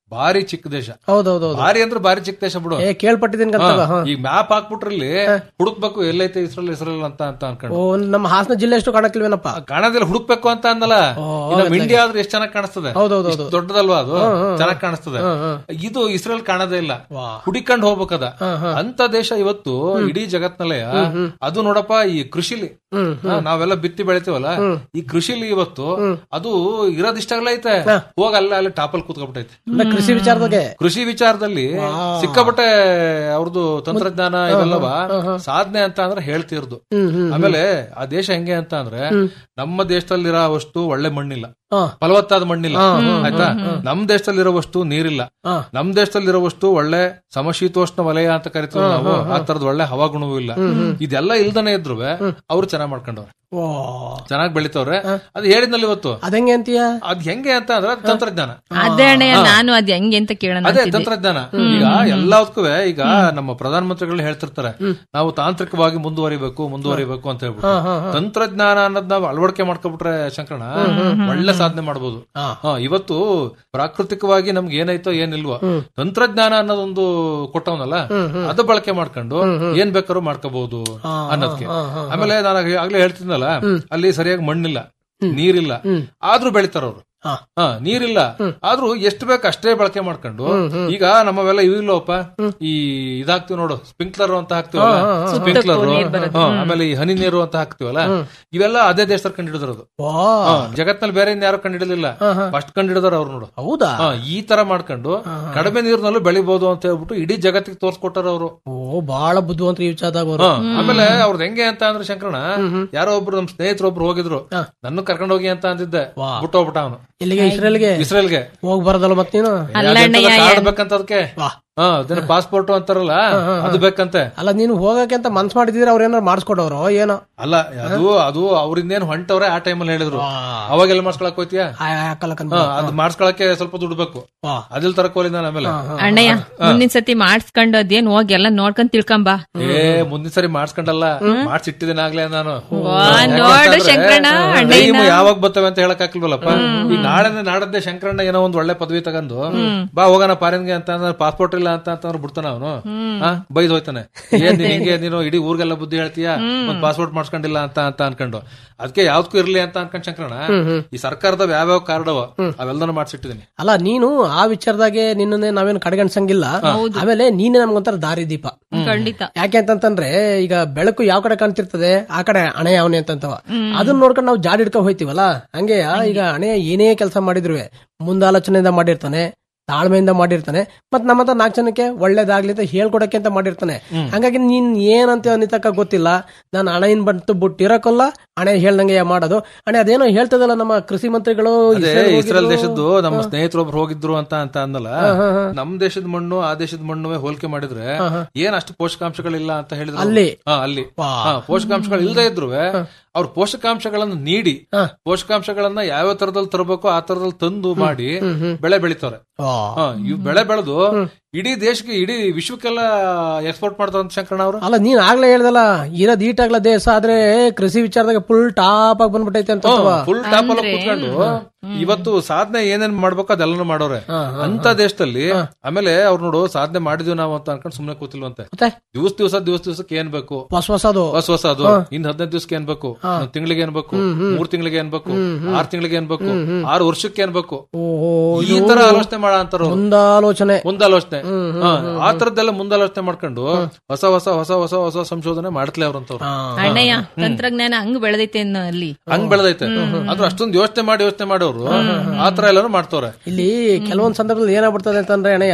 ಭಾರಿ ಚಿಕ್ಕ ದೇಶ ಹೌದೌದೌದು ಭಾರಿ ಅಂದ್ರೆ ಭಾರಿ ಚಿಕ್ಕ ದೇಶ ಬಿಡು ಏ ಕೇಳ್ಪಟ್ಟಿದ್ದೀನಿ ಗೊತ್ತಲ್ಲ ಹಾ, ಈಗ ಮ್ಯಾಪ್ ಹಾಕ್ಬಿಟ್ರಲ್ಲಿ ಹುಡುಕ್ಬೇಕು ಎಲ್ಲೈತೆ ಇಸ್ರೇಲ್ ಇಸ್ರೇಲ್ ಅಂತ ಅಂತ ಅನ್ಕೊಂಡು ಓ ನಮ್ಮ ಹಾಸನ ಜಿಲ್ಲೆ ಅಷ್ಟು ಕಾಣಕ್ಕಿಲ್ವೇನಪ್ಪ ಕಾಣೋದಿಲ್ಲ ಹುಡುಕ್ಬೇಕು ಅಂತ ಅಂದಲ್ಲ ಈ ನಮ್ಮ ಇಂಡಿಯಾ ಆದ್ರೆ ಎಷ್ಟು ಚೆನ್ನಾಗಿ ಕಾಣಿಸ್ತದೆ ಹೌದೌದು ಇಷ್ಟ್ ದೊಡ್ಡದಲ್ವಾ ಅದು ಚೆನ್ನಾಗಿ ಕಾಣಿಸ್ತದೆ ಇದು ಇಸ್ರೇಲ್ ಕಾಣೋದೇ ಇಲ್ಲ ಹುಡಿಕೊಂಡು ಹೋಗ್ಬೇಕದ ಅಂತ ದೇಶ ಇವತ್ತು ಇಡೀ ಜಗತ್ನಲ್ಲೇ ಅದು ನೋಡಪ್ಪ ಈ ಕೃಷಿಲಿ ಹಾ, ನಾವೆಲ್ಲ ಬಿತ್ತಿ ಬೆಳಿತೀವಲ್ಲ ಈ ಕೃಷಿಲಿ ಇವತ್ತು ಅದು ಇರೋದಿಷ್ಟಾಗಲ್ಲ ಐತೆ ಹೋಗ ಅಲ್ಲ ಅಲ್ಲಿ ಟಾಪಲ್ ಕೂತ್ಕೊಂಡ್ಬಿಟ್ಟೈತೆ ಅಂದ್ರೆ ಕೃಷಿ ವಿಚಾರದಾಗೆ ಕೃಷಿ ವಿಚಾರದಲ್ಲಿ ಸಿಕ್ಕಾಪಟ್ಟೆ ಅವ್ರದ್ದು ತಂತ್ರಜ್ಞಾನ ಇವೆಲ್ಲವ ಸಾಧನೆ ಅಂತ ಅಂದ್ರೆ ಹೇಳ್ತಿರ್ದು ಆಮೇಲೆ ಆ ದೇಶ ಹೆಂಗೆ ಅಂತ ಅಂದ್ರೆ ನಮ್ಮ ದೇಶದಲ್ಲಿರೋವಷ್ಟು ಒಳ್ಳೆ ಮಣ್ಣಿಲ್ಲ ಹಾ. ಫಲವತ್ತಾದ ಮಣ್ಣಿಲ್ಲ ಆಯ್ತಾ ನಮ್ ದೇಶದಲ್ಲಿರೋವಷ್ಟು ನೀರಿಲ್ಲ ನಮ್ ದೇಶದಲ್ಲಿರೋವಷ್ಟು ಒಳ್ಳೆ ಸಮಶೀತೋಷ್ಣ ವಲಯ ಅಂತ ಕರಿತೀವಿ ನಾವು ಆ ತರದ ಒಳ್ಳೆ ಹವಾಗುಣವೂ ಇಲ್ಲ ಇದೆಲ್ಲ ಇಲ್ದನೆ ಇದ್ರು ಅವ್ರು ಚೆನ್ನಾಗ್ ಮಾಡ್ಕೊಂಡವ್ರೆ ಓ ಚೆನ್ನಾಗ್ ಬೆಳಿತವ್ರೆ ಅದು ಹೇಳಿದ್ನಲ್ಲಿ ಇವತ್ತು ಅದಂಗೆ ಅಂತೀಯ ಅದ್ ಹೆಂಗೆ ಅಂತ ಅಂದ್ರೆ ಅದ್ ತಂತ್ರಜ್ಞಾನ ಅದೇ ಅಣ್ಣಯ್ಯ ನಾನು ಅದ್ ಹೆಂಗೆ ಅಂತ ಕೇಳೋಣ ಅದೇ ಅಂತಿದ್ದೆ. ತಂತ್ರಜ್ಞಾನ ಈಗ ಎಲ್ಲದಕ್ಕೂ ಈಗ ನಮ್ಮ ಪ್ರಧಾನಮಂತ್ರಿಗಳು ಹೇಳ್ತಿರ್ತಾರೆ ನಾವು ತಾಂತ್ರಿಕವಾಗಿ ಮುಂದುವರಿಬೇಕು ಮುಂದುವರಿಬೇಕು ಅಂತ ಹೇಳ್ಬಿಟ್ಟು ತಂತ್ರಜ್ಞಾನ ಅನ್ನೋದ್ ನಾವು ಅಳವಡಿಕೆ ಮಾಡ್ಕೊಬಿಟ್ರೆ ಶಂಕರಣ ಒಳ್ಳೆ ಸಾಧನೆ ಮಾಡಬಹುದು ಇವತ್ತು ಪ್ರಾಕೃತಿಕವಾಗಿ ನಮ್ಗೆ ಏನಾಯ್ತೋ ಏನಿಲ್ವೋ ತಂತ್ರಜ್ಞಾನ ಅನ್ನೋದೊಂದು ಕೊಟ್ಟವನಲ್ಲ ಅದು ಬಳಕೆ ಮಾಡ್ಕೊಂಡು ಏನ್ ಬೇಕಾದ್ರೂ ಮಾಡ್ಕೋಬಹುದು ಅನ್ನೋದಕ್ಕೆ ಆಮೇಲೆ ನಾನು ಆಗ್ಲೇ ಹೇಳ್ತಿದ್ನಲ್ಲ ಅಲ್ಲಿ ಸರಿಯಾಗಿ ಮಣ್ಣಿಲ್ಲ ನೀರಿಲ್ಲ ಆದ್ರೂ ಬೆಳಿತಾರ ಅವ್ರು ಹಾ. ಹಾ ನೀರಿಲ್ಲ ಆದ್ರೂ ಎಷ್ಟು ಬೇಕು ಅಷ್ಟೇ ಬಳಕೆ ಮಾಡ್ಕೊಂಡು ಈಗ ನಮ್ಮವೆಲ್ಲ ಇವಿಲ್ಲವಪ್ಪ ಈ ಇದಾಗ್ತಿವಿ ನೋಡು ಸ್ಪ್ರಿಂಕ್ಲರ್ ಅಂತ ಹಾಕ್ತಿವಲ್ಲ ಸ್ಪ್ರಿಂಕ್ಲರ್ ಆಮೇಲೆ ಈ ಹನಿ ನೀರು ಅಂತ ಹಾಕ್ತಿವಲ್ಲ ಇವೆಲ್ಲ ಅದೇ ದೇಶದಲ್ಲಿ ಕಂಡಿಡಿದಿರೋದು ಓ ಹಾ, ಜಗತ್ನಲ್ಲಿ ಬೇರೆ ಯಾರು ಕಂಡಿಡಿಲಿಲ್ಲ ಫಸ್ಟ್ ಕಂಡಿಡಿದಾರ ಅವ್ರು ನೋಡು ಹೌದಾ ಹಾ, ಈ ತರ ಮಾಡ್ಕೊಂಡು ಕಡಿಮೆ ನೀರಿನಲ್ಲೂ ಬೆಳಿಬಹುದು ಅಂತ ಹೇಳ್ಬಿಟ್ಟು ಇಡೀ ಜಗತ್ತಿಗೆ ತೋರ್ಸ್ಕೊಟ್ಟಾರ ಅವರು ಓ ಬಹಳ ಬುದ್ಧಿವಂತರು ಈ ವಿಚಾರದಾಗ ಅವರು ಆಮೇಲೆ ಅವ್ರದ್ದು ಹೆಂಗೆ ಅಂತ ಅಂದ್ರೆ ಶಂಕರಣ ಯಾರೋ ಒಬ್ರು ನಮ್ ಸ್ನೇಹಿತರು ಒಬ್ರು ಹೋಗಿದ್ರು ನನ್ನ ಕರ್ಕೊಂಡು ಹೋಗಿ ಅಂತ ಅಂದಿದ್ದೆ ಬಿಟ್ಟು ಹೋಗ್ಬಿಟ್ಟ ಅವನು ಇಲ್ಲಿಗೆ ಇಸ್ರೇಲ್ಗೆ ಇಸ್ರೇಲ್ಗೆ ಹೋಗ್ ಬರದಲ್ಲ ಮತ್ ನೀನು ಕಾರ್ಡ್ ಬೇಕಂತ ಅದಕ್ಕೆ ವಾ. ಹಾ ಅದೇನು ಪಾಸ್ಪೋರ್ಟ್ ಅಂತಾರಲ್ಲ ಅದು ಬೇಕಂತೆ ಅಲ್ಲ ನೀನು ಹೋಗಕ್ಕೆ ಅಂತ ಮನ್ಸ್ ಮಾಡಿದ್ರೆ ಅವ್ರ ಏನಾರು ಮಾಡಿಸ್ಕೊಡವ್ರು ಏನೋ ಅಲ್ಲ ಅದು ಅದು ಅವ್ರಿಂದೇನು ಹೊಂಟವ್ರೆ ಆ ಟೈಮಲ್ಲಿ ಹೇಳಿದ್ರು ಅವಾಗೆಲ್ಲ ಮಾಡ್ಸ್ಕೊಳಕ್ ಹೋಯ್ತಿಯಾ ಹಾಕಲ್ಲ ಹಾ, ಅದು ಮಾಡ್ಸ್ಕೊಳಕ್ಕೆ ಸ್ವಲ್ಪ ದುಡ್ಡು ಬೇಕು ವಾ. ಅದಿಲ್ ತರಕ್ ಹೋಲಿಲ್ಲ ನಾನು ಆಮೇಲೆ ಅಣ್ಣಯ್ಯ ಮುಂದಿನ ಸತಿ ಮಾಡಿಸ್ಕೊಂಡು ಅದೇನ್ ಹೋಗಿ ಎಲ್ಲ ನೋಡ್ಕೊಂಡ್ ತಿಳ್ಕೊಂಬಾ ಏ ಮುಂದಿನ ಸರಿ ಮಾಡ್ಸ್ಕೊಂಡಲ್ಲ ಮಾಡ್ಸಿಟ್ಟಿದ್ದೇನೆ ಆಗ್ಲೇ ನಾನು ವಾ, ಯಾಕೆ ನೋಡು ಅಂತಂದ್ರೆ ಶಂಕರಣ್ಣ, ಅಣ್ಣಯ್ಯನ. time ಯಾವಾಗ ಬರ್ತವೆ ಅಂತ ಹೇಳಕ್ ಹಾಕಿಲ್ವಲ್ಲಪ್ಪ ಈಗ ನಾಳೆ ನಾಡದ್ದೇ ಶಂಕರಣ್ಣ ಏನೋ ಒಂದ್ ಒಳ್ಳೆ ಪದವಿ ತಗೊಂಡು ಬಾ ಹೋಗೋಣ ಪಾರಿನ್ಗೆ ಅಂತ ಅಂದ್ರೆ ಪಾಸ್ಪೋರ್ಟ್ ಇಲ್ಲ ಅಂತ ಅಂತಂದ್ರೆ ಬಿಡ್ತಾನ ಅವನು ಬೈದ್ ಹೋಯ್ತಾನೆ ಏನ್ ನೀನ್ ಹಿಂಗೆ ನೀನು ಇಡೀ ಊರ್ಗೆಲ್ಲ ಬುದ್ಧಿ ಹೇಳ್ತೀಯ ಒಂದ್ ಪಾಸ್ಪೋರ್ಟ್ ಮಾಡ್ಸ್ಕೊಂಡಿಲ್ಲ ಅಂತ ಅಂತ ಅನ್ಕೊಂಡು ಅದಕ್ಕೆ ಯಾವ್ದಕ್ಕೂ ಇರ್ಲಿ ಅಂತ ಅನ್ಕೊಂಡ್ ಶಂಕರಣ್ಣ ಈ ಸರ್ಕಾರದ ಯಾವ್ಯಾವ ಕಾರ್ಡ್ ಅವ ಅವೆಲ್ಲನೂ ಮಾಡ್ಸಿಟ್ಟಿದ್ದೀನಿ ಅಲ್ಲ ನೀನು ಆ ವಿಚಾರದಾಗೆ ನಿನ್ನನ್ನೇ ನಾವೇನು ಕಡೆಗಣಿಸಂಗಿಲ್ಲ ಆಮೇಲೆ ನೀನೇ ನಮ್ಗೊಂಥರ ದಾರಿ ದೀಪ ಖಂಡಿತ ಯಾಕೆ ಅಂತಂತಂದ್ರೆ ಈಗ ಬೆಳಕು ಯಾವ ಕಡೆ ಕಾಣ್ತಿರ್ತದೆ ಆ ಕಡೆ ಹಣೆ ಅವನೇ ಅಂತಂತವ ಅದನ್ನ ನೋಡ್ಕೊಂಡು ನಾವು ಜಾಡ್ ಹಿಡ್ಕೊಂಡ್ ಹೋಯ್ತಿವಲ್ಲ ಹಂಗೆ ಈಗ ಹಣೆ ಏನೇ ಕೆಲಸ ಮಾಡಿದ್ರು ಮುಂದಾಲೋಚನೆಯಿಂದ ಮಾಡಿರ್ತಾನೆ ತಾಳ್ಮೆಯಿಂದ ಮಾಡಿರ್ತಾನೆ ಮತ್ ನಮ್ಮ ಹತ್ರ ನಾಲ್ಕು ಜನಕ್ಕೆ ಒಳ್ಳೇದಾಗ್ಲಿ ಅಂತ ಹೇಳ್ಕೊಡಕ್ಕೆ ಅಂತ ಮಾಡಿರ್ತಾನೆ ಹಂಗಾಗಿ ನೀನ್ ಏನಂತ ಅನ್ನಿತಕ್ಕ ಗೊತ್ತಿಲ್ಲ ನಾನು ಹಣೆಯಿಂದ ಬಂತು ಬಿಟ್ಟಿರಕ್ಕಲ್ಲ ಹಣೆ ಹೇಳ್ದಂಗೆ ಮಾಡೋದು ಹಣೆ ಅದೇನೋ ಹೇಳ್ತದಲ್ಲ ನಮ್ಮ ಕೃಷಿ ಮಂತ್ರಿಗಳು ಅದೇ ಇಸ್ರೇಲ್ ಇಸ್ರೇಲ್ ಹೋಗಿದ್ರು. ದೇಶದ್ದು ನಮ್ಮ ಸ್ನೇಹಿತರೊಬ್ರು ಹೋಗಿದ್ರು ಅಂತ ಅಂತ ಅಂದಲ್ಲ ನಮ್ ದೇಶದ ಮಣ್ಣು ಆ ದೇಶದ ಮಣ್ಣು ಹೋಲಿಕೆ ಮಾಡಿದ್ರೆ ಏನ್ ಅಷ್ಟು ಪೋಷಕಾಂಶಗಳಿಲ್ಲ ಅಂತ ಹೇಳಿದ್ರು ಅಲ್ಲಿ? ಹಾ, ಅಲ್ಲಿ ಹಾ, ಪೋಷಕಾಂಶಗಳು ಇಲ್ಲದೆ ಇದ್ರು ಅವ್ರ ಪೋಷಕಾಂಶಗಳನ್ನ ನೀಡಿ ಪೋಷಕಾಂಶಗಳನ್ನ ಯಾವ ತರದಲ್ಲಿ ತರಬೇಕು ಆ ತರದಲ್ಲಿ ತಂದು ಮಾಡಿ ಬೆಳೆ ಬೆಳಿತಾರೆ ಆ. ಹಾ, ಇವ್ ಬೆಳೆ ಬೆಳೆದು ಇಡೀ ದೇಶಕ್ಕೆ ಇಡೀ ವಿಶ್ವಕ್ಕೆಲ್ಲ ಎಕ್ಸ್ಪೋರ್ಟ್ ಮಾಡ್ತಾರಂತ ಶಂಕರಣ್ಣ ಅವರು ಅಲ್ಲ ನೀನ್ ಆಗ್ಲೇ ಹೇಳ್ದಲ್ಲ ಇರೋದ್ ಈಟಾಗ್ಲ ದೇಶ ಆದ್ರೆ ಕೃಷಿ ವಿಚಾರದಾಗ ಫುಲ್ ಟಾಪ್ ಆಗಿ ಬಂದ್ಬಿಟ್ಟೈತೆ ಅಂತ ಫುಲ್ ಟಾಪ್ ಅಲ್ಲಿ ಕೂತ್ಕೊಂಡು ಇವತ್ತು ಸಾಧನೆ ಏನೇನ್ ಮಾಡ್ಬೇಕು ಅದೆಲ್ಲನೂ ಮಾಡೋರೆ ಅಂತ ದೇಶದಲ್ಲಿ ಆಮೇಲೆ ಅವ್ರು ನೋಡು ಸಾಧನೆ ಮಾಡಿದ್ವಿ ನಾವು ಅಂತ ಅನ್ಕೊಂಡು ಸುಮ್ನೆ ಕೂತಿಲ್ವಂತೆ ಮತ್ತೆ ದಿವಸ ದಿವಸ ದಿವಸ ದಿವಸಕ್ಕೆ ಏನ್ ಬೇಕು ಹೊಸ ಹೊಸದು ಹೊಸ ಹೊಸ ಅದು ಇನ್ ಹದಿನೈದು ದಿವಸಕ್ಕೆ ಏನ್ ಬೇಕು ಒಂದ್ ತಿಂಗಳಿಗೆ ಏನ್ ಬೇಕು ಮೂರ್ ತಿಂಗಳಿಗೆ ಏನ್ ಬೇಕು ಆರ್ ತಿಂಗಳಿಗೆ ಏನ್ ಬೇಕು ಆರು ವರ್ಷಕ್ಕೆ ಏನ್ ಬೇಕು ಓಹೋ ಈ ತರ ಆಲೋಚನೆ ಮಾಡ ಅಂತಾರ ಮುಂದಾಲೋಚನೆ ಮುಂದಾಲೋಚನೆ ಹಾ, ಆ ತರದ್ದೆಲ್ಲ ಮುಂದಾಲೋಚನೆ ಮಾಡ್ಕೊಂಡು ಹೊಸ ಹೊಸ ಹೊಸ ಹೊಸ ಹೊಸ ಸಂಶೋಧನೆ ಮಾಡ್ತಲೇ ಅವ್ರಂತವ್ರು ಅಣ್ಣಯ್ಯ ತಂತ್ರಜ್ಞಾನ ಹಂಗ್ ಬೆಳೆದೈತೆ ಅನ್ನೋ ಅಲ್ಲಿ ಹಂಗ್ ಬೆಳೆದೈತೆ ಆದ್ರೂ ಅಷ್ಟೊಂದು ಯೋಚನೆ ಮಾಡಿ ಯೋಚನೆ ಮಾಡೋರು ಆತರ ಎಲ್ಲಾನು ಮಾಡ್ತವ್ರೆ ಇಲ್ಲಿ ಕೆಲವೊಂದ್ ಸಂದರ್ಭದಲ್ಲಿ ಏನಾಗ್ಬಿಡ್ತದೆ ಅಂತಂದ್ರೆ ಅಣ್ಣಯ್ಯ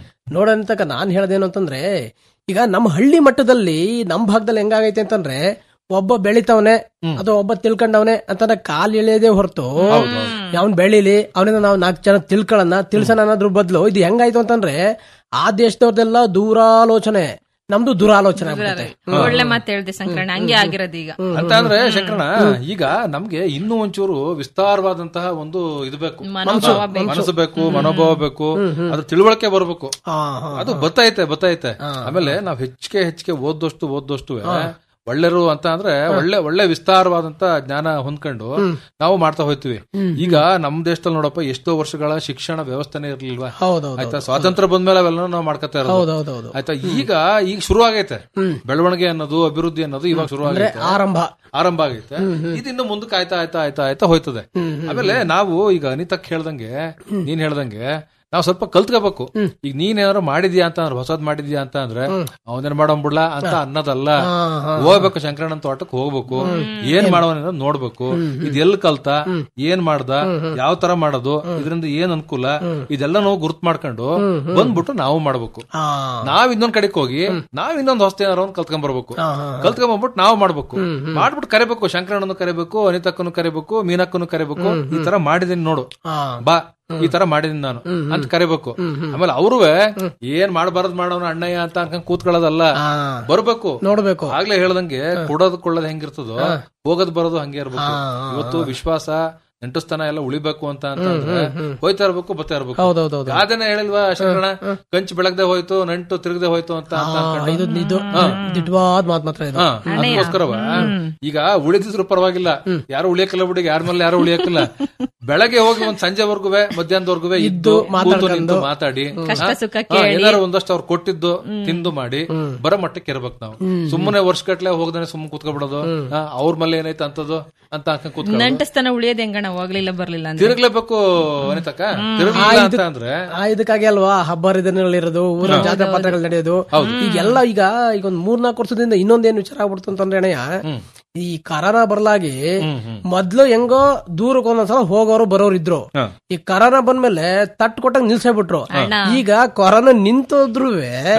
ನೋಡಂತಕ ನಾನ್ ಹೇಳದೇನು ಅಂತಂದ್ರೆ ಈಗ ನಮ್ಮ ಹಳ್ಳಿ ಮಟ್ಟದಲ್ಲಿ ನಮ್ ಭಾಗದಲ್ಲಿ ಹೆಂಗಾಗೈತೆ ಅಂತಂದ್ರೆ ಒಬ್ಬ ಬೆಳಿತವನೆ ಅಥವಾ ಒಬ್ಬ ತಿಳ್ಕೊಂಡವನೆ ಅಂತಂದ್ರೆ ಕಾಲ್ ಎಳೆಯದೇ ಹೊರತು ಅವ್ನ್ ಬೆಳಿಲಿ ಅವನಿಂದ ನಾವು ನಾಲ್ಕು ಜನ ತಿಳ್ಕೊಳ್ಳೋಣ ತಿಳ್ಸೋಣ ಅನ್ನೋದ್ರ ಬದಲು ಇದು ಹೆಂಗಾಯ್ತು ಅಂತಂದ್ರೆ ಆ ದೇಶದವ್ರದೆಲ್ಲ ದೂರಾಲೋಚನೆ ನಮ್ದು ದುರಾಲೋಚನೆ ಆಗ್ಬಿಡುತ್ತೆ ಒಳ್ಳೆ ಮಾತು ಹೇಳ್ದೆ ಸಂಕರಣ ಹಂಗೆ ಆಗಿರೋದು ಈಗ ಅಂತ ಅಂದ್ರೆ ಶಂಕರಣ ಈಗ ನಮ್ಗೆ ಇನ್ನೂ ಒಂಚೂರು ವಿಸ್ತಾರವಾದಂತಹ ಒಂದು ಇದು ಬೇಕು ಮನೋಭಾವ ಬೇಕು. ಮನಸ್ಸು ಬೇಕು ಮನೋಭಾವ ಬೇಕು ಅದ್ರ ತಿಳುವಳಿಕೆ ಬರ್ಬೇಕು ಹಾ, ಹಾ. ಅದು ಬತ್ತೈತೆ ಬತ್ತೈತೆ ಆಮೇಲೆ ನಾವ್ ಹೆಚ್ಚಿಗೆ ಹೆಚ್ಚಿಗೆ ಓದ್ದಷ್ಟು ಓದ್ದಷ್ಟು ಒಳ್ಳೆರು ಅಂತ ಅಂದ್ರೆ ಒಳ್ಳೆ ಒಳ್ಳೆ ವಿಸ್ತಾರವಾದಂತ ಜ್ಞಾನ ಹೊಂದ್ಕೊಂಡು ನಾವು ಮಾಡ್ತಾ ಹೋಯ್ತಿವಿ ಈಗ ನಮ್ ದೇಶದಲ್ಲಿ ನೋಡಪ್ಪ ಎಷ್ಟೋ ವರ್ಷಗಳ ಶಿಕ್ಷಣ ವ್ಯವಸ್ಥೆನೇ ಇರ್ಲಿಲ್ವಾ ಹೌದೌದು ಆಯ್ತಾ ಸ್ವಾತಂತ್ರ್ಯ ಬಂದ್ಮೇಲೆ ಅವೆಲ್ಲ ನಾವು ಮಾಡ್ಕೊತಾ ಇರೋದು ಹೌದೌದೌದು ಆಯ್ತಾ ಈಗ ಈಗ ಶುರು ಆಗೈತೆ ಬೆಳವಣಿಗೆ ಅನ್ನೋದು ಅಭಿವೃದ್ಧಿ ಅನ್ನೋದು ಇವಾಗ ಶುರು ಅಂದ್ರೆ ಆಗೈತೆ ಆರಂಭ ಆರಂಭ ಆಗೈತೆ ಇದಿನ್ನು ಮುಂದಕ್ಕೆ ಆಯ್ತಾ ಆಯ್ತಾ ಆಯ್ತಾ ಆಯ್ತಾ ಹೋಯ್ತದೆ ಆಮೇಲೆ ನಾವು ಈಗ ಅನಿತಕ್ ಹೇಳ್ದಂಗೆ ನೀನ್ ಹೇಳ್ದಂಗೆ ನಾವು ಸ್ವಲ್ಪ ಕಲ್ತ್ಕೋಬೇಕು ಈಗ ನೀನ್ ಏನಾದ್ರು ಮಾಡಿದ್ಯಾ ಅಂತ ಅಂದ್ರೆ ಹೊಸದ್ ಮಾಡಿದ್ಯಾ ಅಂತ ಅಂದ್ರೆ ಅವನೇನ್ ಮಾಡೋಂಬಿಡ್ಲ ಅಂತ ಅನ್ನೋದಲ್ಲ ಹೋಗ್ಬೇಕು ಶಂಕರಣ್ಣನ ತೋಟಕ್ಕೆ ಹೋಗ್ಬೇಕು ಏನ್ ಮಾಡೋನ ನೋಡ್ಬೇಕು ಇದ್ ಎಲ್ಲಿ ಕಲ್ತ ಏನ್ ಮಾಡ್ದ ಯಾವ ತರ ಮಾಡೋದು ಇದರಿಂದ ಏನ್ ಅನುಕೂಲ ಇದೆಲ್ಲ ನಾವು ಗುರ್ತ್ ಮಾಡ್ಕೊಂಡು ಬಂದ್ಬಿಟ್ಟು ನಾವು ಮಾಡ್ಬೇಕು ಆ, ನಾವ್ ಇನ್ನೊಂದ್ ಕಡೆಗೆ ಹೋಗಿ ನಾವ್ ಇನ್ನೊಂದ್ ಹೊಸ್ತ ಏನಾರ ಒಂದ್ ಕಲ್ತ್ಕೊಂಡ್ ಬರ್ಬೇಕು ಕಲ್ತ್ಕೊಂಡ್ ಬಂದ್ಬಿಟ್ಟು ನಾವು ಮಾಡ್ಬೇಕು ಮಾಡ್ಬಿಟ್ಟು ಕರಿಬೇಕು ಶಂಕರಣ್ಣನು ಕರಿಬೇಕು ಅನಿತಕ್ಕನು ಕರಿಬೇಕು ಮೀನಕ್ಕನು ಕರಿಬೇಕು ಈ ತರ ಮಾಡಿದೀನಿ ನೋಡು ಆ, ಬಾ ಈ ತರ ಮಾಡಿದೀನಿ ನಾನು ಅಂತ ಕರಿಬೇಕು ಆಮೇಲೆ ಅವ್ರು ಏನ್ ಮಾಡಬಾರದ್ ಮಾಡೋನು ಅಣ್ಣಯ್ಯ ಅಂತ ಅನ್ಕೊಂಡ್ ಕೂತ್ಕೊಳ್ಳೋದಲ್ಲ ಆ, ಬರ್ಬೇಕು ನೋಡ್ಬೇಕು ಆಗ್ಲೇ ಹೇಳ್ದಂಗೆ ಕೊಡೋದ್ ಕೊಳ್ಳೋದ್ ಹೆಂಗಿರ್ತದೋ ಹೋಗೋದ್ ಬರೋದು ಹಂಗೆ ಇರ್ಬೇಕು ಇವತ್ತು ವಿಶ್ವಾಸ ನೆಂಟಸ್ತನ ಎಲ್ಲ ಉಳಿಬೇಕು ಅಂತ ಅಂತಂದ್ರೆ ಹೋಯ್ತಾ ಇರ್ಬೇಕು ಬರ್ತಾ ಇರ್ಬೇಕು ಹೌದೌದೌದು ಗಾದೆನ ಹೇಳಿಲ್ವಾ ಶಂಕರಣ ಕಂಚು ಬೆಳಗ್ದೆ ಹೋಯ್ತು ನಂಟು ತಿರುಗದೆ ಹೋಯ್ತು ಅಂತ ಅಂತ ಅನ್ಕೊಂಡು. ಇದು ಇದು ದಿಟ್ವಾದ ಮಾತ್ ಮಾತ್ರ ಇದು ಹಾ, ಅದಕ್ಕೋಸ್ಕರವ ಈಗ ಉಳಿದಿದ್ರು ಪರವಾಗಿಲ್ಲ ಯಾರು ಉಳಿಯಕ್ಕಿಲ್ಲ ಬಿಡಿ ಯಾರ ಮೇಲೆ ಯಾರು ಉಳಿಯಕ್ಕಿಲ್ಲ ಬೆಳಗ್ಗೆ ಹೋಗಿ ಒಂದ್ ಸಂಜೆವರೆಗೂ ಮಧ್ಯಾಹ್ನದವರೆಗೂ ಇದ್ದು ಕೂತು ನಿಂತು ಮಾತಾಡಿ ಕಷ್ಟ ಹಾ, ಸುಖ ಹಾ, ಏನಾರು ಒಂದಷ್ಟು ಅವ್ರು ಕೊಟ್ಟಿದ್ದು ತಿಂದು ಮಾಡಿ ಬರೋ ಮಟ್ಟಕ್ಕೆ ಇರ್ಬೇಕು ನಾವು ಸುಮ್ಮನೆ ವರ್ಷಗಟ್ಲೆ ಹೋಗ್ದಾನೆ ಸುಮ್ಮನೆ ಕೂತ್ಕೊಬಿಡೋದು ಹಾ, ಅವ್ರ ಮೇಲೆ ಏನೈತೆ ಅಂತದ್ದು ಅಂತ ಅನ್ಕೊಂಡ್ ಕೂತ್ಕೊಳ್ಳೋದು ನಂಟಸ್ತನ ಉಳಿಯೋದ್ ಹೆಂಗಣ ಹೋಗ್ಲಿಲ್ಲ ಬರ್ಲಿಲ್ಲ ಅಂದ್ರೆ ತಿರುಗ್ಲೇಬೇಕು ಅನಿತಕ್ಕ ತಿರುಗ್ಲಿಲ್ಲ ಅಂತ ಅಂದ್ರೆ ಆ ಇದಕ್ಕಾಗಿ ಅಲ್ವಾ ಹಬ್ಬ ಹರಿದಿನಗಳಿರೋದು ಊರಿನ ಜಾತ್ರೆ ಪಾತ್ರಗಳು ನಡೆಯೋದು ಈಗೆಲ್ಲ ಈಗ ಈಗ ಒಂದ್ ಮೂರ್ನಾಲ್ಕು ವರ್ಷದಿಂದ ಇನ್ನೊಂದೇನ್ ವಿಚಾರ ಆಗ್ಬಿಡ್ತು ಅಂತಂದ್ರೆ ಅಣ್ಣಯ್ಯ ಈ ಕರೋನಾ ಬರ್ಲಾಗಿ ಮೊದ್ಲು ಹೆಂಗೋ ದೂರಕ್ಕೆ ಒಂದೊಂದ್ಸಲ ಹೋಗೋರು ಬರೋರು ಇದ್ರು ಈ ಕರೋನಾ ಬಂದ್ಮೇಲೆ ತಟ್ ಕೊಟ್ಟಂಗ್ ನಿಲ್ಸೇ ಬಿಟ್ರು ಈಗ ಕೊರೋನಾ ನಿಂತೋದ್ರು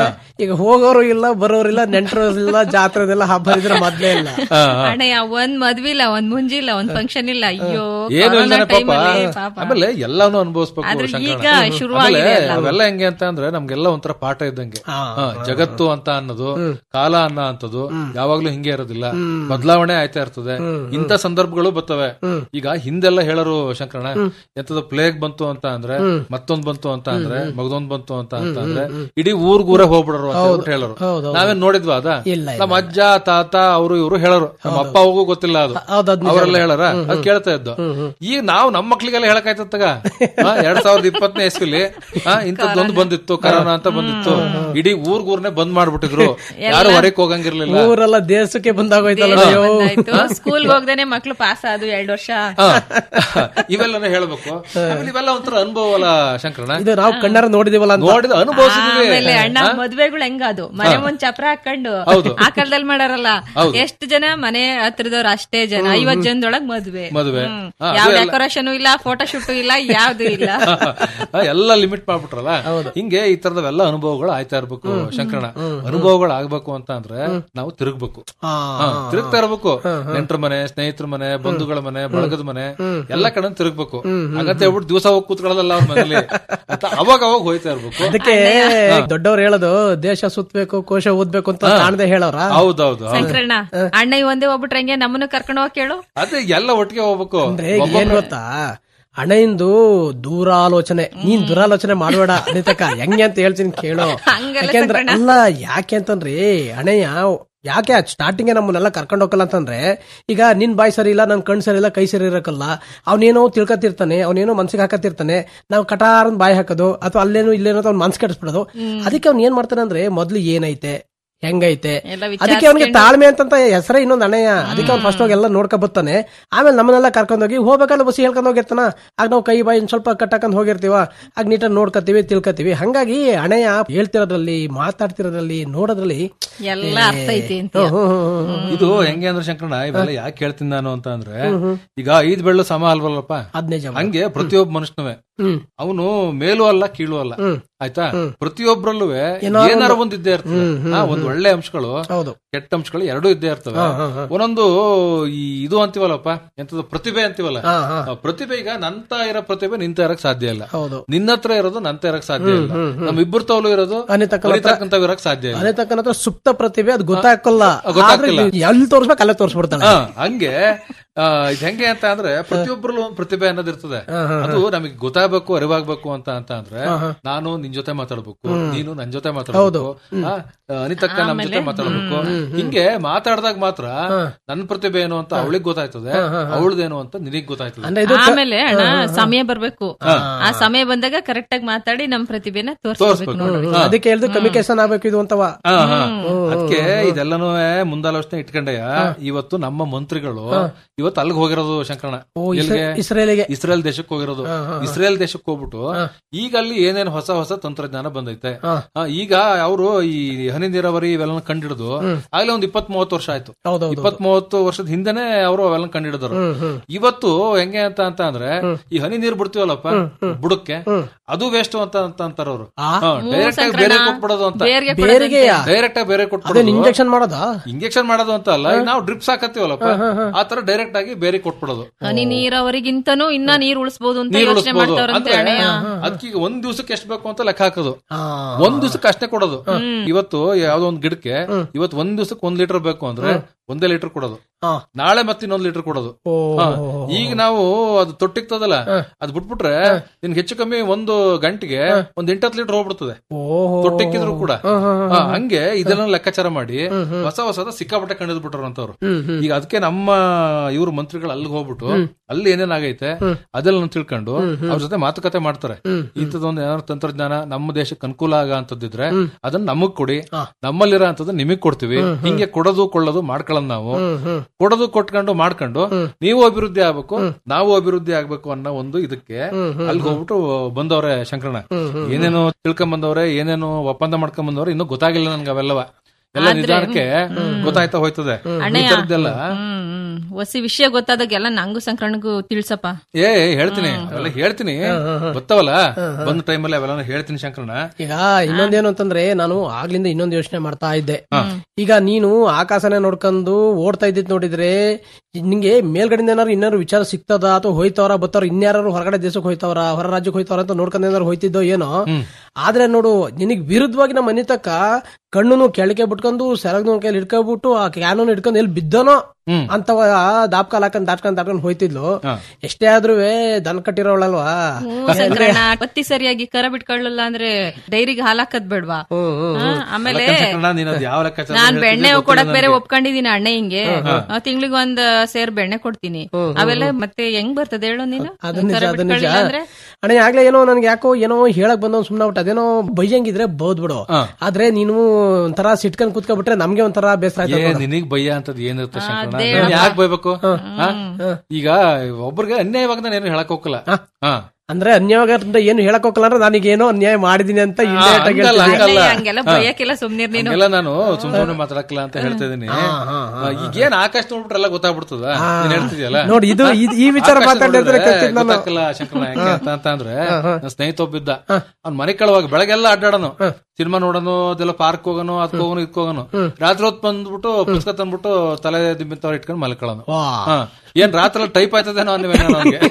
ಈಗ ಹೋಗೋರು ಇಲ್ಲ ಬರೋರಿಲ್ಲ ನೆಂಟರು ಇಲ್ಲ ಜಾತ್ರೆ ಇಲ್ಲ ಹಬ್ಬ ಹರಿದಿನ ಮೊದ್ಲೇ ಇಲ್ಲ ಅಣ್ಣಯ್ಯ ಒಂದ್ ಮದ್ವಿ ಇಲ್ಲ ಒಂದ್ ಮುಂಜಿ ಇಲ್ಲ ಒಂದ್ ಫಂಕ್ಷನ್ ಇಲ್ಲ ಅಯ್ಯೋ ಏನು ಕೊರೋನಾ ಇಲ್ದೇನೆ ಪಾಪ ಟೈಮಲ್ಲಿ ಪಾಪ ಆಮೇಲೆ ಎಲ್ಲಾನು ಅನುಭವಿಸ್ಬೇಕು ಆದ್ರೆ ಶಂಕರಣ್ಣ. ಈಗ ಶುರುವಾಗಿದೆ ಆಮೇಲೆ ಎಲ್ಲ. ಅವೆಲ್ಲ ಹೆಂಗೆ ಅಂತ ಅಂದ್ರೆ ನಮ್ಗೆಲ್ಲ ಒಂಥರ ಪಾಠ ಇದ್ದಂಗೆ ಹಾ, ಜಗತ್ತು ಅಂತ ಅನ್ನೋದು ಕಾಲ ಅನ್ನ ಅಂತದು ಯಾವಾಗ್ಲೂ ಹಿಂಗೆ ಇರೋದಿಲ್ಲ ಬದಲಾವಣೆ ಆಯ್ತಾ ಇರ್ತದೆ ಇಂಥ ಸಂದರ್ಭಗಳು ಬರ್ತವೆ ಈಗ ಹಿಂದೆಲ್ಲ ಹೇಳರು ಶಂಕರಣ ಎಂತದ ಪ್ಲೇಗ್ ಬಂತು ಅಂತ ಅಂದ್ರೆ ಮತ್ತೊಂದ್ ಬಂತು ಅಂತ ಅಂದ್ರೆ ಮಗದೊಂದ್ ಬಂತು ಅಂತ ಅಂತ ಅಂದ್ರೆ ಇಡೀ ಊರ್ಗೂರೇ ಹೋಗ್ಬಿಡರು ಅಂತ ಹೇಳ್ಬಿಟ್ಟು ಹೇಳರು ನಾವೇನ್ ನೋಡಿದ್ವಾ ಅದ ಇಲ್ಲ, ನಮ್ಮ ಅಜ್ಜ ತಾತ ಅವರು ಇವರು ಹೇಳರು ನಮ್ಮ ಅಪ್ಪ ಹೋಗು ಗೊತ್ತಿಲ್ಲ ಅದು ಹೌದು, ಅದ್ ನಿಜ. ಅವರೆಲ್ಲ ಹೇಳಾರ ಅದ್ ಕೇಳ್ತಾ ಇದ್ದು ಈಗ ನಾವು ನಮ್ಮ ಮಕ್ಳಿಗೆಲ್ಲ ಹೇಳಕಾಯ್ತಗ ಎರಡ್ ಸಾವಿರದ ಇಪ್ಪತ್ತನೇ ಇಸ್ವಿಲಿ ಆ, ಇಂಥದ್ದೊಂದು ಬಂದಿತ್ತು ಕರೋನಾ ಅಂತ ಬಂದಿತ್ತು ಇಡೀ ಊರ್ಗೂರ್ನೆ ಬಂದ್ ಮಾಡ್ಬಿಟ್ಟಿದ್ರು ಯಾರು ಹೊರಕ್ ಹೋಗಂಗಿರ್ಲಿಲ್ಲ ಊರೆಲ್ಲ ದೇಶಕ್ಕೆ ಬಂದಾಗೋಯ್ತಲ್ಲ ದೇಶ ಅಯ್ಯೋ. ಬಂದಾಯ್ತು ಸ್ಕೂಲ್ ಹೋಗ್ದೇನೆ ಮಕ್ಳು ಪಾಸ್ ಆದು ಎರಡ್ ವರ್ಷ ಹಾ. ಇವೆಲ್ಲನೇ ಹೇಳ್ಬೇಕು ಆಮೇಲೆ ಇವೆಲ್ಲ ಒಂಥರ ಅನುಭವ ಅಲ್ಲ ಶಂಕರಣ ಇದು ನಾವು ಕಣ್ಣಾರ ನೋಡಿದೀವಲ್ಲ ಅಂತ ನೋಡಿದ ಅನುಭವಿಸಿದ್ವಿ ಆಮೇಲೆ ಅಣ್ಣ ಮದ್ವೆಗಳು ಹೆಂಗದು ಮನೆ ಮುಂದ್ ಚಪ್ರ ಹಾಕೊಂಡು ಹೌದು. ಆ ಕಾಲದಲ್ಲಿ ಮಾಡಾರಲ್ಲ ಎಷ್ಟು ಜನ ಮನೆ ಹತ್ರದವ್ರು ಅಷ್ಟೇ ಜನ ಐವತ್ ಜನದೊಳಗ್ ಮದ್ವೆ ಮದುವೆ ಹ್ಮ್. ಹಾ, ಯಾವ ಅದು ಎಲ್ಲ- ಡೆಕೋರೇಷನ್ ಇಲ್ಲ ಫೋಟೋ ಶೂಟ್ ಇಲ್ಲ ಯಾವ್ದು ಇಲ್ಲ ಆ, ಎಲ್ಲ ಲಿಮಿಟ್ ಮಾಡ್ಬಿಟ್ರಲ್ಲ ಹಿಂಗೆ ಈ ತರದವೆಲ್ಲ ಅನುಭವಗಳು ಆಯ್ತಾ ಇರ್ಬೇಕು ಶಂಕರಣ ಅನುಭವಗಳು ಆಗ್ಬೇಕು ಅಂತ ಅಂದ್ರೆ ನಾವು ತಿರುಗ್ಬೇಕು ಹಾ. ಹಾ, ತಿರುಗ್ತಾ ಇರ್ಬೇಕು ನೆಂಟ್ರ ಮನೆ ಸ್ನೇಹಿತರ ಮನೆ ಬಂಧುಗಳ ಮನೆ ಬಳಗದ ಮನೆ ಎಲ್ಲ ಕಡೆ ತಿರುಗ್ಬೇಕು ಹಾಗಂತ ಹೇಳ್ಬಿಟ್ಟು ದಿವಸ ಹೋಗಿ ಕೂತ್ಕೊಳ್ಳೋದಲ್ಲ ಅವ್ರ ಮನೇಲಿ ಅಂತ ಅವಾಗ ಅವಾಗ ಹೋಯ್ತಾ ಇರ್ಬೇಕು ಅದಕ್ಕೆ ದೊಡ್ಡವ್ರು ಹೇಳೋದು ದೇಶ ಸುತ್ತಬೇಕು ಕೋಶ ಓದ್ಬೇಕು ಅಂತ ಕಾಣದೆ ಹೇಳೋರ ಹೌದೌದು ಹೌದು. ಶಂಕರಣ್ಣ ಅಣ್ಣ ಈ ಒಂದೇ ಹೋಗ್ಬಿಟ್ರೆ ಹಂಗೆ ನಮ್ಮನ್ನು ಕರ್ಕೊಂಡು ಹೋಗಿ ಕೇಳು ಅದೇ ಎಲ್ಲ ಒಟ್ಟಿಗೆ ಹೋಗ್ಬೇಕು ಅಂದ್ರೆ ಏನ್ ಗೊತ್ತಾ ಹಣೆಯಿಂದ ದೂರಾಲೋಚನೆ ನೀನ್ ದುರಾಲೋಚನೆ ಮಾಡಬೇಡ ಅನಿತಕ್ಕ ಹೆಂಗೆ ಅಂತ ಹೇಳ್ತೀನಿ ಕೇಳು ಹಂಗಲ್ಲ ಯಾಕೆಂದ್ರೆ ಸಂಕಣ. ಅಲ್ಲ ಯಾಕೆ ಅಂತಂದ್ರಿ ಹಣೆಯ ಯಾಕೆ ಸ್ಟಾರ್ಟಿಂಗ್ ನಮ್ಮನ್ನೆಲ್ಲ ಕರ್ಕೊಂಡು ಹೋಗಲ್ಲ ಅಂತಂದ್ರೆ ಈಗ ನಿನ್ ಬಾಯಿ ಸರಿ ಇಲ್ಲ ನನ್ ಕಣ್ ಸರಿ ಇಲ್ಲ ಕೈ ಸರಿ ಇರಕ್ಕಲ್ಲ ಅವನೇನೋ ತಿಳ್ಕೊತಿರ್ತಾನೆ ಅವನೇನೋ ಮನ್ಸಿಗೆ ಹಾಕತಿರ್ತಾನೆ ನಾವು ಕಟಾರನ್ ಬಾಯಿ ಹಾಕೋದು ಅಥವಾ ಅಲ್ಲೇನೋ ಇಲ್ಲೇನೋ ಅವ್ನ ಮನ್ಸ್ ಕೆಡಿಸ್ಬಿಡೋದು ಅದಕ್ಕೆ ಅವ್ನ್ ಏನ್ ಮಾಡ್ತಾನೆ ಅಂದ್ರೆ ಮೊದ್ಲು ಏನೈತೆ ಹೆಂಗೈತೆ ಎಲ್ಲ ಅದಕ್ಕೆ ಅವನಿಗೆ ತಾಳ್ಮೆ ಅಂತಂತ ಹೆಸರೇ ಇನ್ನೊಂದು ಅಣ್ಣಯ್ಯ ಅದಕ್ಕೆ ಅವ್ನು ಫಸ್ಟ್ ಹೋಗಿ ಎಲ್ಲ ನೋಡ್ಕೊ ಬರ್ತಾನೆ ಆಮೇಲೆ ನಮ್ಮನ್ನೆಲ್ಲ ಕರ್ಕೊಂಡೋಗಿ ಹೋಗ್ಬೇಕಾದ್ರೆ ಬಸ್ ಹೇಳ್ಕೊಂಡು ಹೋಗಿರ್ತಾನ ಆಗ ನಾವು ಕೈ ಬಾಯಿ ಒಂದ್ ಸ್ವಲ್ಪ ಕಟ್ಟಾಕೊಂಡ್ ಹೋಗಿರ್ತೀವ ಆಗ ನೀಟಾಗಿ ನೋಡ್ಕೊತೀವಿ ತಿಳ್ಕೊತೀವಿ ಹಂಗಾಗಿ ಅಣ್ಣಯ್ಯ ಹೇಳ್ತಿರೋದ್ರಲ್ಲಿ ಮಾತಾಡ್ತಿರೋದ್ರಲ್ಲಿ ನೋಡೋದ್ರಲ್ಲಿ ಎಲ್ಲ ಅರ್ಥ ಐತಿ ಅಂತ ಹ್ಮ್, ಹ್ಮ್, ಹ್ಮ್, ಹ್ಮ್. ಇದು ಹೆಂಗೆ ಅಂದ್ರೆ ಶಂಕರಣ್ಣ ಇವೆಲ್ಲ ಯಾಕೆ ಹೇಳ್ತೀನಿ ನಾನು ಅಂತ ಅಂದ್ರೆ ಈಗ ಐದ್ ಬೆಳ್ಳು ಸಮ ಅಲ್ವಲ್ಲಪ್ಪ ಅದ್ ನಿಜ ಹಂಗೆ ಪ್ರತಿಯೊಬ್ಬ ಮನುಷ್ಯನವೇ ಹ್ಮ್. ಅವನು ಮೇಲೂ ಅಲ್ಲ ಕೀಳು ಅಲ್ಲ ಆಯ್ತಾ ಪ್ರತಿಯೊಬ್ಬರಲ್ಲೂ ಏನಾರ ಒಂದ್ ಇದ್ದೇ ಇರ್ತದೆ ಹಾ, ಒಂದ್ ಒಳ್ಳೆ ಅಂಶಗಳು ಹೌದು ಕೆಟ್ಟ ಅಂಶಗಳು ಎರಡೂ ಇದ್ದೇ ಇರ್ತವೆ ಒಂದೊಂದು ಈ ಇದು ಅಂತೀವಲ್ಲಪ್ಪ ಎಂತದ್ದು ಪ್ರತಿಭೆ ಅಂತೀವಲ್ಲ ಹಾ, ಹಾ. ಆ ಪ್ರತಿಭೆ ಈಗ ನಂತ ಇರೋ ಪ್ರತಿಭೆ ನಿಂತ ಇರಕ್ ಸಾಧ್ಯ ಇಲ್ಲ ಹೌದು ನಿನ್ನ ಹತ್ರ ಇರೋದು ನಂತ ಇರಕ್ ಸಾಧ್ಯ ಇಲ್ಲ ನಮ್ ಇಬ್ಬರ ತವಲು ಇರೋದು ಅನಿತಕ್ಕನ ಹತ್ರ- ಅನಿತಕ್ಕಂತವ್ ಇರಕ್ ಸಾಧ್ಯ ಇಲ್ಲ ಅದೇ ತಕ್ಕನ ಸುಪ್ತ ಪ್ರತಿಭೆ ಅದು ಗೊತ್ತಾಗಲ್ಲ ಗೊತ್ತಾಗ್ತಿಲ್ಲ. ಆದ್ರೆ ಎಲ್ಲಿ ತೋರ್ಸ್ಬೇಕು ಅಲ್ಲೇ ತೋರ್ಸ್ಬಿಡ್ತಾನೆ ಹಾ, ಹಂಗೆ ಆ, ಇದ್ ಹೆಂಗೆ ಅಂತ ಅಂದ್ರೆ ಪ್ರತಿಯೊಬ್ಬರಲ್ಲೂ ಒಂದು ಪ್ರತಿಭೆ ಅನ್ನೋದು ಇರ್ತದೆ ಅದು ನಮಗೆ ಗೊತ್ತಾಗಬೇಕು ಅರಿವಾಗ್ಬೇಕು ಅಂತ ಅಂತ ಅಂದ್ರೆ ನಾನು ನಿನ್ ಜೊತೆ ಮಾತಾಡ್ಬೇಕು ನೀನು ನನ್ ಜೊತೆ ಮಾತಾಡ್ಬೇಕು ಆ, ಅನಿತಕ್ಕ ನಮ್ ಜೊತೆ ಮಾತಾಡ್ಬೇಕು ಹಿಂಗೆ ಮಾತಾಡ್ದಾಗ ಮಾತ್ರ ನನ್ನ ಪ್ರತಿಭೆ ಏನು ಅಂತ ಅವಳಿಗೆ ಗೊತ್ತಾಯ್ತದೆ ಅವಳದೇನು ಅಂತ ನಿನಗ್ ಗೊತ್ತಾಯ್ತದೆ ಅಂದ್ರೆ ಇದು ಆಮೇಲೆ ಅಣ್ಣ ಸಮಯ ಬರ್ಬೇಕು ಆ ಸಮಯ ಬಂದಾಗ ಕರೆಕ್ಟ್ ಆಗಿ ಮಾತಾಡಿ ನಮ್ ಪ್ರತಿಭೆನ ತೋರಿಸ್ಬೇಕು ನೋಡು ಅದಕ್ಕೆ ಹೇಳ್ದು ಕಮ್ಯುನಿಕೇಶನ್ ಆಗ್ಬೇಕು ಇದು ಅಂತವ ಅದಕ್ಕೆ ಇದೆಲ್ಲನೂ ಮುಂದಾಲೋಚನೆ ಇಟ್ಕೊಂಡಯ್ಯ ಇವತ್ತು ನಮ್ಮ ಮಂತ್ರಿಗಳು ಇವತ್ತು ಅಲ್ಲಿಗೆ ಹೋಗಿರೋದು ಶಂಕರಣ ಎಲ್ಲಿಗೆ? ಇಸ್ರೇಲಿಗೆ ಇಸ್ರೇಲ್ ದೇಶಕ್ಕೆ ಹೋಗಿರೋದು ಇಸ್ರೇಲ್ ದೇಶಕ್ಕೆ ಹೋಗ್ಬಿಟ್ಟು ಈಗ ಅಲ್ಲಿ ಏನೇನು ಹೊಸ ಹೊಸ ತಂತ್ರಜ್ಞಾನ ಬಂದೈತೆ ಆ, ಈಗ ಅವರು ಈ ಹನಿ ನೀರಾವರಿ ಇವೆಲ್ಲ ಕಂಡಿಡಿದು ಆಗ್ಲೇ ಒಂದ್ ಇಪ್ಪತ್ ಮೂವತ್ತು ವರ್ಷ ಆಯ್ತು ಹೌದೌದು. ಇಪ್ಪತ್ ಮೂವತ್ತು ವರ್ಷದ ಹಿಂದೆನೆ ಅವರು ಅವೆಲ್ಲ ಕಂಡಿಡಿದ್ರು ಇವತ್ತು ಹೆಂಗೆ ಅಂತ ಅಂತ ಅಂದ್ರೆ ಈ ಹನಿ ನೀರ್ ಬಿಡ್ತೀವಲ್ಲಪ್ಪ ಬುಡಕ್ಕೆ ಅದು ವೇಸ್ಟ್ ಅಂತ ಅಂತ ಅಂತಾರ ಅವರು ಡೈರೆಕ್ಟ್ ಆಗಿ ಬೇರೆ ಕೊಟ್ಬಿಡೋದು ಅಂತ ಬೇರ್ಗೆ ಬೇರೆಗೆಯ ಡೈರೆಕ್ಟ್ ಆಗಿ ಬೇರೆ ಅದೇನ್ ಕೊಟ್ಬಿಡೋದು ಇಂಜೆಕ್ಷನ್ ಮಾಡೋದಾ ಇಂಜೆಕ್ಷನ್ ಮಾಡೋದು ಅಂತ ಅಲ್ಲ ಈಗ ನಾವು ಡ್ರಿಪ್ಸ್ ಹಾಕತ್ತೀವಲ್ಲಪ್ಪ ಆ ತರ ಡೈರೆಕ್ಟ್ ಆಗಿ ಬೇರೆ ಕೊಟ್ಬಿಡೋದು ಹನಿ ನೀರಾವರಿಗಿಂತನೂ ಇನ್ನ ನೀರ್ ಉಳಿಸಬಹುದು ಅಂತ ನೀರ್ ಯೋಚನೆ ಉಳಿಸ್ಬೋದು ಮಾಡ್ತಾವ್ರಂತೆ ಅಂದ್ರೆ ಅಣ್ಣಯ್ಯ ಅದಕ್ಕೀಗ ಒಂದ್ ದಿವಸಕ್ಕೆ ಎಷ್ಟು ಬೇಕು ಅಂತ ಲೆಕ್ಕ ಹಾಕೋದು ಒಂದ್ ದಿವಸಕ್ಕೆ ಅಷ್ಟೇ ಕೊಡೋದು ಇವತ್ತು ಯಾವ್ದೋ ಒಂದ್ ಗಿಡಕ್ಕೆ ಇವತ್ತು ಒಂದ್ ದಿವಸಕ್ಕೆ ಒಂದ್ ಲೀಟರ್ ಬೇಕು ಅಂದ್ರೆ ಒಂದೇ ಲೀಟರ್ ಕೊಡೋದು ಹಾ. ನಾಳೆ ಮತ್ತೆ ಇನ್ನೊಂದ್ ಲೀಟರ್ ಕೊಡೋದು ಓ ಹಾ. ಈಗ ನಾವು ಅದು ತೊಟ್ಟಿಕ್ತದಲ್ಲ ಅದ್ ಬಿಟ್ಬಿಟ್ರೆ ನಿನ್ಗೆ ಹೆಚ್ಚು ಕಮ್ಮಿ ಒಂದು ಗಂಟೆಗೆ ಒಂದ್ ಎಂಟತ್ತು ಲೀಟರ್ ಹೋಗ್ಬಿಡ್ತದೆ ಓಹೋ ತೊಟ್ಟಿಕ್ಕಿದ್ರು ಕೂಡ ಹಾ, ಹಂಗೆ ಇದೆಲ್ಲ ಲೆಕ್ಕಾಚಾರ ಮಾಡಿ ಹೊಸ ಹೊಸದ ಸಿಕ್ಕಾಪಟ್ಟೆ ಕಂಡಿದ್ ಬಿಟ್ರು ಅಂತವ್ರು ಈಗ ಅದಕ್ಕೆ ನಮ್ಮ ಇವ್ರ ಮಂತ್ರಿಗಳು ಅಲ್ಲಿಗೆ ಹೋಗ್ಬಿಟ್ಟು ಅಲ್ಲಿ ಏನೇನಾಗೈತೆ ಅದೆಲ್ಲ ತಿಳ್ಕೊಂಡು ಅವ್ರ ಜೊತೆ ಮಾತುಕತೆ ಮಾಡ್ತಾರೆ ಇಂಥದೊಂದು ಏನಾದ್ರು ತಂತ್ರಜ್ಞಾನ ನಮ್ಮ ದೇಶಕ್ಕೆ ಅನುಕೂಲ ಆಗ ಅಂತದಿದ್ರೆ ಅದನ್ನ ನಮಗ್ ಕೊಡಿ ನಮ್ಮಲ್ಲಿರೋ ಅಂತದ್ದು ನಿಮಗ್ ಕೊಡ್ತೀವಿ ಹಿಂಗೆ ಕೊಡೋದು ಕೊಳ್ಳೋದು ಮಾಡ್ಕೊಳ್ಳೋದು ನಾವು ಕೊಡೋದು ಕೊಟ್ಕೊಂಡು ಮಾಡ್ಕೊಂಡು ನೀವು ಅಭಿವೃದ್ಧಿ ಆಗ್ಬೇಕು ನಾವು ಅಭಿವೃದ್ಧಿ ಆಗ್ಬೇಕು ಅನ್ನೋ ಒಂದು ಇದಕ್ಕೆ ಅಲ್ಲಿ ಹೋಗ್ಬಿಟ್ಟು ಬಂದವ್ರೆ ಶಂಕರಣ್ಣ ಏನೇನು ತಿಳ್ಕೊಂಡ್ ಬಂದವ್ರೆ ಏನೇನು ಒಪ್ಪಂದ ಮಾಡ್ಕೊಂಡ್ ಬಂದವ್ರೆ ಇನ್ನೂ ಗೊತ್ತಾಗಿಲ್ಲ ನನ್ಗೆ ಅವೆಲ್ಲವ ಎಲ್ಲ ನಿಧಾನಕ್ಕೆ ಗೊತ್ತಾಯ್ತಾ ಹೋಯ್ತದೆ ಈ ಅಣ್ಣಯ್ಯ ಥರದ್ದೆಲ್ಲ ಹ್ಮ್ ಹ್ಮ್ ಹೊಸಿ ವಿಷಯ ಗೊತ್ತಾದಾಗೆಲ್ಲ ನಂಗೂ ಸಂಕ್ರಮಣಗೂ ತಿಳ್ಸಪ್ಪ ಏ ಹೇಳ್ತೀನಿ ಅವೆಲ್ಲ ಹೇಳ್ತೀನಿ ಗೊತ್ತವಲ್ಲ ಬಂದ ಟೈಮಲ್ಲಿ ಅವೆಲ್ಲ ಹೇಳ್ತೀನಿ ಶಂಕರಣ್ಣ ಈಗ ಇನ್ನೊಂದೇನು ಅಂತಂದ್ರೆ ನಾನು ಆಗ್ಲಿಂದ ಇನ್ನೊಂದು ಯೋಚನೆ ಮಾಡ್ತಾ ಇದ್ದೆ ಈಗ ನೀನು ಆಕಾಶನೇ ನೋಡ್ಕೊಂಡು ಓಡ್ತಾ ಇದ್ದಿದ್ ನೋಡಿದ್ರೆ ನಿಂಗೆ ಮೇಲ್ಗಡೆಯಿಂದ ಏನಾರು ಇನ್ನಾರು ವಿಚಾರ ಸಿಗ್ತದ ಅಥವಾ ಹೋಯ್ತವ್ರ ಬತ್ತವ್ರ ಇನ್ಯಾರು ಹೊರಗಡೆ ದೇಶಕ್ಕೆ ಹೋಯ್ತವ್ರ ಹೊರ ರಾಜ್ಯಕ್ಕೆ ಹೋಯ್ತವ್ರ ಅಂತ ನೋಡ್ಕೊಂಡು ಏನಾರು ಹೋಯ್ತಿದ್ದೋ ಏನೋ ಆದ್ರೆ ನೋಡು ನಿನಗ್ ವಿರುದ್ಧವಾಗಿ ನಮ್ಮ ಮನೆ ತಕ್ಕ ಕಣ್ಣುನು ಕೆಳಗೆ ಬಿಟ್ಕೊಂಡು ಸೆರಗ್ನ ಕೈಲಿ ಹಿಡ್ಕೊಂಡ್ಬಿಟ್ಟು ಆ ಕ್ಯಾನೂನ್ ಹಿಡ್ಕೊಂಡು ಎಲ್ಲಿ ಬಿದ್ದನೋ ಅಂತವ ದಾಪ್ಕಾಲ್ ಹಾಕೊಂಡ್ ದಾಟ್ಕೊಂಡ್ ದಾಟ್ಕೊಂಡ್ ಹೋಯ್ತಿದ್ಲು ಎಷ್ಟೇ ಆದ್ರೂ ದನ ಕಟ್ಟಿರೋಳಲ್ವಾ ಹ್ಮ್, ಸಂಕ್ರಮಣ ಪತ್ತಿ ಸರಿಯಾಗಿ ಕರ ಬಿಟ್ಕೊಳ್ಳಲ್ಲ ಅಂದ್ರೆ ಡೈರಿಗೆ ಹಾಲ್ ಹಾಕದ್ ಬೇಡ್ವಾ ಹಾ, ಆಮೇಲೆ ಶಂಕರಣ್ಣ ನೀನ್ ಅದ್ ಯಾವ ಲೆಕ್ಕಾಚಾರ ನಾನ್ ಹೇಳ್ತಿದ್ದೆ ಬೆಣ್ಣೆ ಗೊತ್ತಿಲ್ಲ ಕೊಡಕ್ ಬೇರೆ ನನ್ಗೆ. ಒಪ್ಕೊಂಡಿದೀನಿ ಅಣ್ಣ ಹಿಂಗೆ ತಿಂಗ್ಳಿಗೆ ಒಂದ್ ಸೇರ್ ಬೆಣ್ಣೆ ಕೊಡ್ತೀನಿ ಅವೆಲ್ಲ ಮತ್ತೆ ಹೆಂಗ್ ಬರ್ತದೆ ಹೇಳು ನೀನು ಅದು ನಿಜ ಕರ ಅದು ನಿಜ ಬಿಟ್ಕೊಳ್ಳಿಲ್ಲ ಅಂದ್ರೆ ಅಣ್ಣ ಆಗ್ಲೇ ಏನೋ ನನ್ಗೆ ಯಾಕೋ ಏನೋ ಹೇಳಕ್ ಬಂದ ಸುಮ್ನ ಬಿಟ್ಟು ಅದೇನೋ ಬೈಯಂಗಿದ್ರೆ ಬಹುದ್ ಬಿಡು ಆದ್ರೆ ನೀನು ಒಂಥರ ಸಿಟ್ಕೊಂಡ್ ಕೂತ್ಕೊಂಡ್ಬಿಟ್ರೆ ನಮ್ಗೆ ಒಂಥರ ಬೇಸರ ಏ ಆಯ್ತು ನಿನಗ್ ಭಯ ಅಂತದ್ ಏನಿರುತ್ತೆ ಶಂಕರಣ್ಣ ಅದೇ ನಾನ್ ಯಾಕೆ ಬೈಬೇಕು ಹಾ? ಈಗ ಒಬ್ರಿಗೆ ಅನ್ಯಾಯವಾಗಿ ನಾನು ಏನು ಹೇಳಕ್ ಹೋಗಲ್ಲ ಹಾ ಅಂದ್ರೆ ಅನ್ಯಾಯದಿಂದ ಏನು ಹೇಳಕ್ ಹೋಗಲ್ಲ ಅಂದ್ರೆ ನನಗೆ ಏನೋ ಅನ್ಯಾಯ ಮಾಡಿದೀನಿ ಅಂತ indirect ಆಗಿ ಹಂಗಲ್ಲ, ಹೇಳ್ತಿದ್ದೆ. ಹಂಗಲ್ಲ. ಹಂಗೆಲ್ಲ ಭಯಕ್ಕೆಲ್ಲ ಸುಮ್ನಿರ್ ನೀನು ಹಂಗೆಲ್ಲ ನಾನು ಸುಮ್ ಸುಮ್ನೆ ಮಾತಾಡಕ್ಕಿಲ್ಲ ಅಂತ ಹೇಳ್ತಾ ಇದೀನಿ ಈಗೇನ್ ಆಕಾಶ ನೋಡ್ಬಿಟ್ರೆಲ್ಲ ಗೊತ್ತಾಗ್ಬಿಡ್ತದ ನೀನ್ ಹೇಳ್ತಿದ್ಯಲ್ಲ ನೋಡಿ ಇದು ಇದು- ಈ ವಿಚಾರ ಆಕಾಶ ಮಾತಾಡಿದ್ರೆ ನೋಡಿದ್ರೆ ಕತ್ತಿದ್ ನಾನು ಗೊತ್ತಾಗಲ್ಲ ಶಂಕರಣ್ಣ ಹೆಂಗೆ ಅಂತ ಅಂತ ಅಂದ್ರೆ ನನ್ನ ಸ್ನೇಹಿತ ಒಬ್ಬಿದ್ದ ಅವ್ನ್ ಮನೆ ಕಳವಾಗ ಬೆಳಗ್ಗೆಲ್ಲ ಅಡ್ಡಾಡನು ಸಿನಿಮಾ ನೋಡೋನು ಅದೆಲ್ಲ ಪಾರ್ಕ್ ಹೋಗೋನು ಅದಕ್ಕೆ ಹೋಗೋನು ಇದಕ್ಕೆ ಹೋಗೋನು ರಾತ್ರಿ ಹೊತ್ತು ಬಂದ್ಬಿಟ್ಟು ಪುಸ್ತಕ ತಂದ್ಬಿಟ್ಟು ತಲೆ ದಿಮ್ಮಿತ್ತವ್ರ ಇಟ್ಕೊಂಡು ಮಲ್ಕೊಳ್ಳೋನು ವಾ. ಹಾ. ಏನ್ ರಾತ್ರಿ ಟೈಪ್ ಆಯ್ತದೇನೋ ಅನ್ನಿವೆ ಅವ್ನಿಗೆ